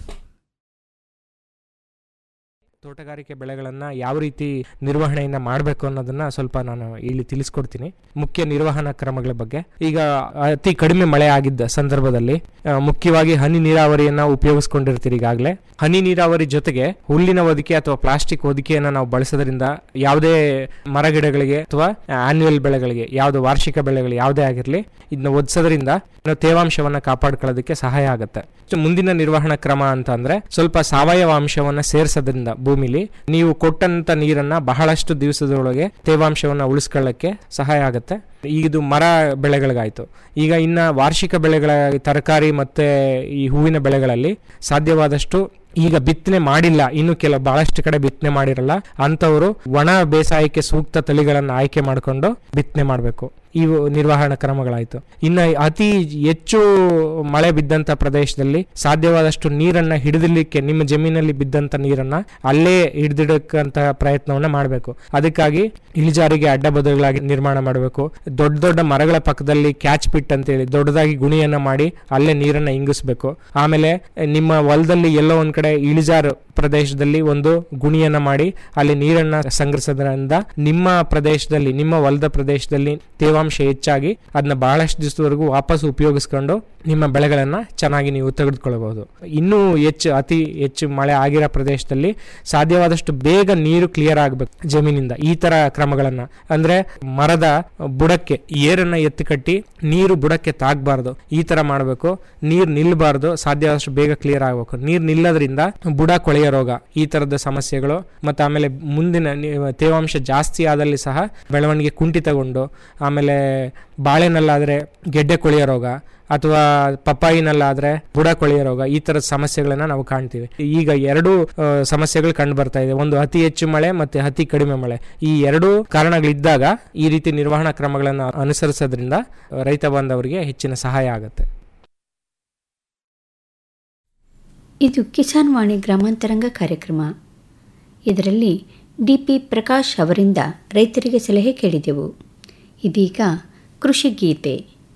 ತೋಟಗಾರಿಕೆ ಬೆಳೆಗಳನ್ನು ಯಾವ ರೀತಿ ನಿರ್ವಹಣೆಯನ್ನು ಮಾಡಬೇಕು ಅನ್ನೋದನ್ನ ಸ್ವಲ್ಪ ನಾನು ಇಲ್ಲಿ ತಿಳಿಸ್ಕೊಡ್ತೀನಿ ಮುಖ್ಯ ನಿರ್ವಹಣಾ ಕ್ರಮಗಳ ಬಗ್ಗೆ ಈಗ ಅತಿ ಕಡಿಮೆ ಮಳೆ ಆಗಿದ್ದ ಸಂದರ್ಭದಲ್ಲಿ ಆ, ಮುಖ್ಯವಾಗಿ ಹನಿ ನೀರಾವರಿಯನ್ನ ಉಪಯೋಗಿಸ್ಕೊಂಡಿರ್ತೀರಿ ಈಗಾಗಲೇ ಹನಿ ನೀರಾವರಿ ಜೊತೆಗೆ ಹುಲ್ಲಿನ ಹೊದಿಕೆ ಅಥವಾ ಪ್ಲಾಸ್ಟಿಕ್ ಹೊದಿಕೆಯನ್ನು ನಾವು ಬಳಸೋದ್ರಿಂದ ಯಾವುದೇ ಮರಗಿಡಗಳಿಗೆ ಅಥವಾ ಆನ್ಯುವಲ್ ಬೆಳೆಗಳಿಗೆ ಯಾವುದು ವಾರ್ಷಿಕ ಬೆಳೆಗಳು ಯಾವುದೇ ಆಗಿರಲಿ ಇದನ್ನ ಒದಿಸೋದ್ರಿಂದ ನಾವು ತೇವಾಂಶವನ್ನ ಕಾಪಾಡ್ಕೊಳ್ಳೋದಕ್ಕೆ ಸಹಾಯ ಆಗುತ್ತೆ ಸೊ ಮುಂದಿನ ನಿರ್ವಹಣಾ ಕ್ರಮ ಅಂತ ಅಂದ್ರೆ ಸ್ವಲ್ಪ ಸಾವಯವ ಅಂಶವನ್ನ ಸೇರಿಸೋದ್ರಿಂದ ಭೂಮಿಲಿ ನೀವು ಕೊಟ್ಟಂತ ನೀರನ್ನ ಬಹಳಷ್ಟು ದಿವಸದೊಳಗೆ ತೇವಾಂಶವನ್ನ ಉಳಿಸ್ಕೊಳ್ಳಕ್ಕೆ ಸಹಾಯ ಆಗುತ್ತೆ ಈಗ ಇದು ಮರ ಬೆಳೆಗಳಿಗಾಯ್ತು ಈಗ ಇನ್ನ ವಾರ್ಷಿಕ ಬೆಳೆಗಳ ತರಕಾರಿ ಮತ್ತೆ ಈ ಹೂವಿನ ಬೆಳೆಗಳಲ್ಲಿ ಸಾಧ್ಯವಾದಷ್ಟು ಈಗ ಬಿತ್ತನೆ ಮಾಡಿಲ್ಲ ಇನ್ನು ಕೆಲ ಬಹಳಷ್ಟು ಕಡೆ ಬಿತ್ತನೆ ಮಾಡಿರಲ್ಲ ಅಂತವರು ಒಣ ಬೇಸಾಯಕ್ಕೆ ಸೂಕ್ತ ತಳಿಗಳನ್ನು ಆಯ್ಕೆ ಮಾಡಿಕೊಂಡು ಬಿತ್ತನೆ ಮಾಡಬೇಕು ಇವು ನಿರ್ವಹಣಾ ಕ್ರಮಗಳಾಯ್ತು ಇನ್ನ ಅತಿ ಹೆಚ್ಚು ಮಳೆ ಬಿದ್ದಂತ ಪ್ರದೇಶದಲ್ಲಿ ಸಾಧ್ಯವಾದಷ್ಟು ನೀರನ್ನ ಹಿಡಿದಿರ್ಲಿಕ್ಕೆ ನಿಮ್ಮ ಜಮೀನಲ್ಲಿ ಬಿದ್ದಂತ ನೀರನ್ನ ಅಲ್ಲೇ ಹಿಡಿದಿಡಕ್ಕಂತ ಪ್ರಯತ್ನವನ್ನ ಮಾಡಬೇಕು ಅದಕ್ಕಾಗಿ ಇಳಿಜಾರಿಗೆ ಅಡ್ಡ ಬದಲಾಗಿ ನಿರ್ಮಾಣ ಮಾಡಬೇಕು ದೊಡ್ಡ ದೊಡ್ಡ ಮರಗಳ ಪಕ್ಕದಲ್ಲಿ ಕ್ಯಾಚ್ ಪಿಟ್ ಅಂತೇಳಿ ದೊಡ್ಡದಾಗಿ ಗುಣಿಯನ್ನ ಮಾಡಿ ಅಲ್ಲೇ ನೀರನ್ನ ಇಂಗಿಸ್ಬೇಕು ಆಮೇಲೆ ನಿಮ್ಮ ಹೊಲದಲ್ಲಿ ಎಲ್ಲೋ ಒಂದ್ ಕಡೆ ಇಳಿಜಾರು ಪ್ರದೇಶದಲ್ಲಿ ಒಂದು ಗುಣಿಯನ್ನ ಮಾಡಿ ಅಲ್ಲಿ ನೀರನ್ನ ಸಂಗ್ರಹಿಸೋದ್ರಿಂದ ನಿಮ್ಮ ಪ್ರದೇಶದಲ್ಲಿ ನಿಮ್ಮ ಹೊಲದ ಪ್ರದೇಶದಲ್ಲಿ ತೇವಾಂಶ ಹೆಚ್ಚಾಗಿ ಅದನ್ನ ಬಹಳಷ್ಟು ದಿವಸದವರೆಗೂ ವಾಪಸ್ ಉಪಯೋಗಿಸ್ಕೊಂಡು ನಿಮ್ಮ ಬೆಳೆಗಳನ್ನ ಚೆನ್ನಾಗಿ ನೀವು ತೆಗೆದುಕೊಳ್ಳಬಹುದು ಇನ್ನೂ ಹೆಚ್ಚು ಅತಿ ಹೆಚ್ಚು ಮಳೆ ಆಗಿರೋ ಪ್ರದೇಶದಲ್ಲಿ ಸಾಧ್ಯವಾದಷ್ಟು ಬೇಗ ನೀರು ಕ್ಲಿಯರ್ ಆಗಬೇಕು ಜಮೀನಿಂದ ಈ ತರ ಕ್ರಮಗಳನ್ನ ಅಂದ್ರೆ ಮರದ ಬುಡಕ್ಕೆ ಏರನ್ನ ಎತ್ತಿ ಕಟ್ಟಿ ನೀರು ಬುಡಕ್ಕೆ ತಾಗಬಾರ್ದು ಈ ತರ ಮಾಡಬೇಕು ನೀರು ನಿಲ್ಲಬಾರ್ದು ಸಾಧ್ಯವಾದಷ್ಟು ಬೇಗ ಕ್ಲಿಯರ್ ಆಗಬೇಕು ನೀರು ನಿಲ್ಲೋದ್ರಿಂದ ಬುಡ ಕೊಳೆಯ ರೋಗ ಈ ತರದ ಸಮಸ್ಯೆಗಳು ಮತ್ತು ಆಮೇಲೆ ಮುಂದಿನ ನಿ- ತೇವಾಂಶ ಜಾಸ್ತಿ ಆದಲ್ಲಿ ಸಹ ಬೆಳವಣಿಗೆ ಕುಂಠಿತಗೊಂಡು ಆಮೇಲೆ ಬಾಳೆನಲ್ಲಾದ್ರೆ ಗೆಡ್ಡೆ ಕೊಳೆಯ ರೋಗ ಅಥವಾ ಪಪ್ಪಾಯಿನಲ್ಲಾದ್ರೆ ಬುಡ ಕೊಳೆಯ ರೋಗ ಈ ತರದ ಸಮಸ್ಯೆಗಳನ್ನ ನಾವು ಕಾಣ್ತೀವಿ ಈಗ ಎರಡು ಆ, ಸಮಸ್ಯೆಗಳು ಕಂಡು ಬರ್ತಾ ಇದೆ ಒಂದು ಅತಿ ಹೆಚ್ಚು ಮಳೆ ಮತ್ತೆ ಅತಿ ಕಡಿಮೆ ಮಳೆ ಈ ಎರಡು ಕಾರಣಗಳಿದ್ದಾಗ ಈ ರೀತಿ ನಿರ್ವಹಣಾ ಕ್ರಮಗಳನ್ನು ಅನುಸರಿಸೋದ್ರಿಂದ ರೈತ ಬಾಂಧವರಿಗೆ ಹೆಚ್ಚಿನ ಸಹಾಯ ಆಗುತ್ತೆ ಇದು ಕಿಸಾನ್ ವಾಣಿ ಗ್ರಾಮಾಂತರಂಗ ಕಾರ್ಯಕ್ರಮ ಇದರಲ್ಲಿ ಡಿಪಿ ಪ್ರಕಾಶ್ ಅವರಿಂದ ರೈತರಿಗೆ ಸಲಹೆ ಕೇಳಿದೆವು ಇದೀಗ ಕೃಷಿ ಗೀತೆ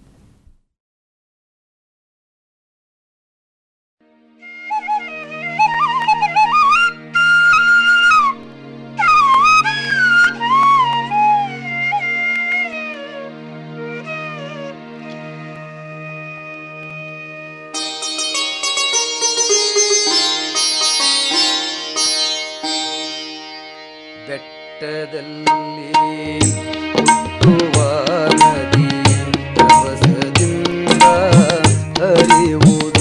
ಬೆಟ್ಟದಲ್ಲಿ ಹುಟ್ಟುವ ನದಿ ರಭಸದಿಂದ ಹರಿಯುವುದು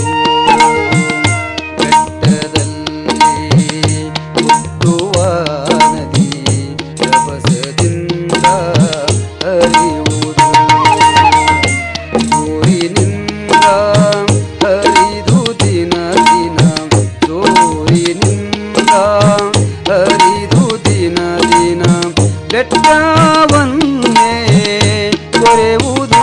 ಬೆಟ್ಟದಲ್ಲಿ ಹುಟ್ಟುವ ನದಿ ರಭಸದಿಂದ ಹರಿಯುವುದು ಜೋರಿನಿಂದ ಹರಿದು ದಿನ ದಿನ ಜೋರಿನಿಂದ ಹರಿದು ದಿನ ದಿನ ಬೆಟ್ಟವನ್ನೇ ಕೊರೆಯುವುದು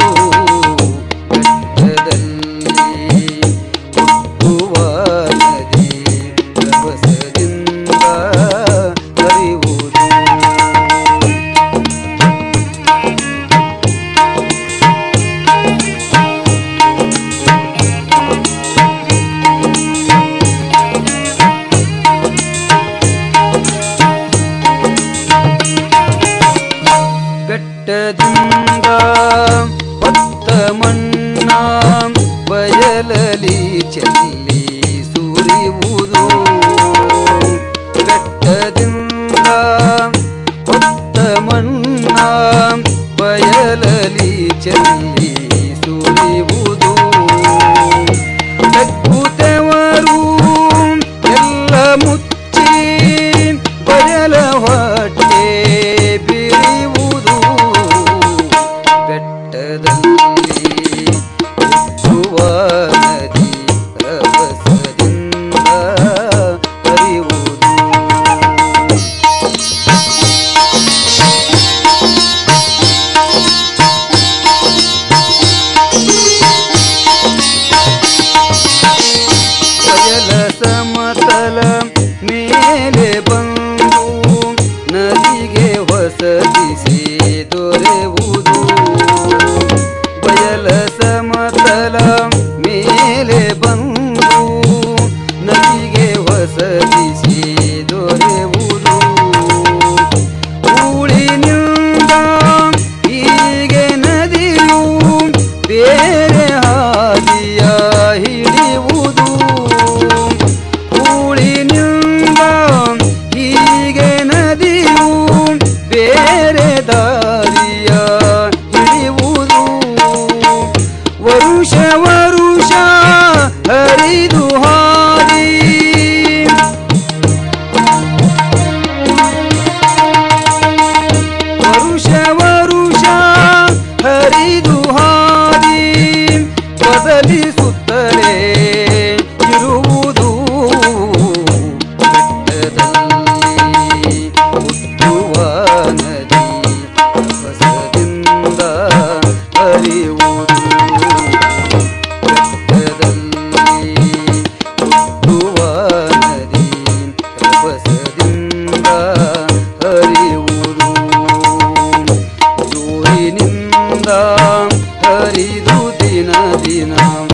ಬೆಟ್ಟದಲ್ಲಿ ಹುಟ್ಟುವ ನದಿ ರಭಸದಿಂದ ಹರಿಯುವುದು ರಭಸದಿಂದ ಹೊತ್ತ ಮಣ್ಣ ಬಯಲಲಿ ಚೆಲ್ಲಿ ಸುರಿಯುವುದು ತಗ್ಗುತ್ತವರು ಎಲ್ಲ ಮುಚ್ಚಿ ಬಯಲ ಹೊಟ್ಟೆ ಬಿರಿಯುವುದು ಬೆಟ್ಟದಲ್ಲಿ ಹುಟ್ಟುವ ನದಿ ರಭಸದಿಂದ ಹರಿಯುವುದು ಬಯಲ ಸಮತಲ ಮೇಲೆ ಬಂದು ನದಿಗೆ ಹೊಸದಿಸಿ ದೊರೆಯುವುದು ಬಯಲ ಸಮತಲ ಮೇಲೆ ಬಂದು ನದಿಗೆ ಹೊಸದಿಸಿ ದೊರೆಯುವುದು ಊಳಿನಿಂದ ಹೀಗೆ ನದಿಯು ಬೇರೆ ಹಾದಿಯ ಹಿಡಿಯುವುದು ಊಳಿನಿಂದ ಹೀಗೆ ನದಿಯು ಬೇರೆ ದಾರಿಯ ಹಿಡಿಯುವುದು ವರುಷ ವರುಷ ಹರಿದು ಹಾದಿ ವರುಷ ವರುಷ ಹರಿದು ಹಾದಿ ಬದಲಿಸುತ್ತಲೇ ಇರುವುದು ಬೆಟ್ಟದಲ್ಲಿ ಹುಟ್ಟುವ ನದಿ ಹೊಸದಿಂದ ಹರಿಯುವುದು ಬೆಟ್ಟದಲ್ಲಿ ಹುಟ್ಟುವ ನದಿ ರಭಸದಿಂದ ಹರಿಯುವುದು ಜೋರಿನಿಂದ ಹರಿದು ದಿನ ದಿನ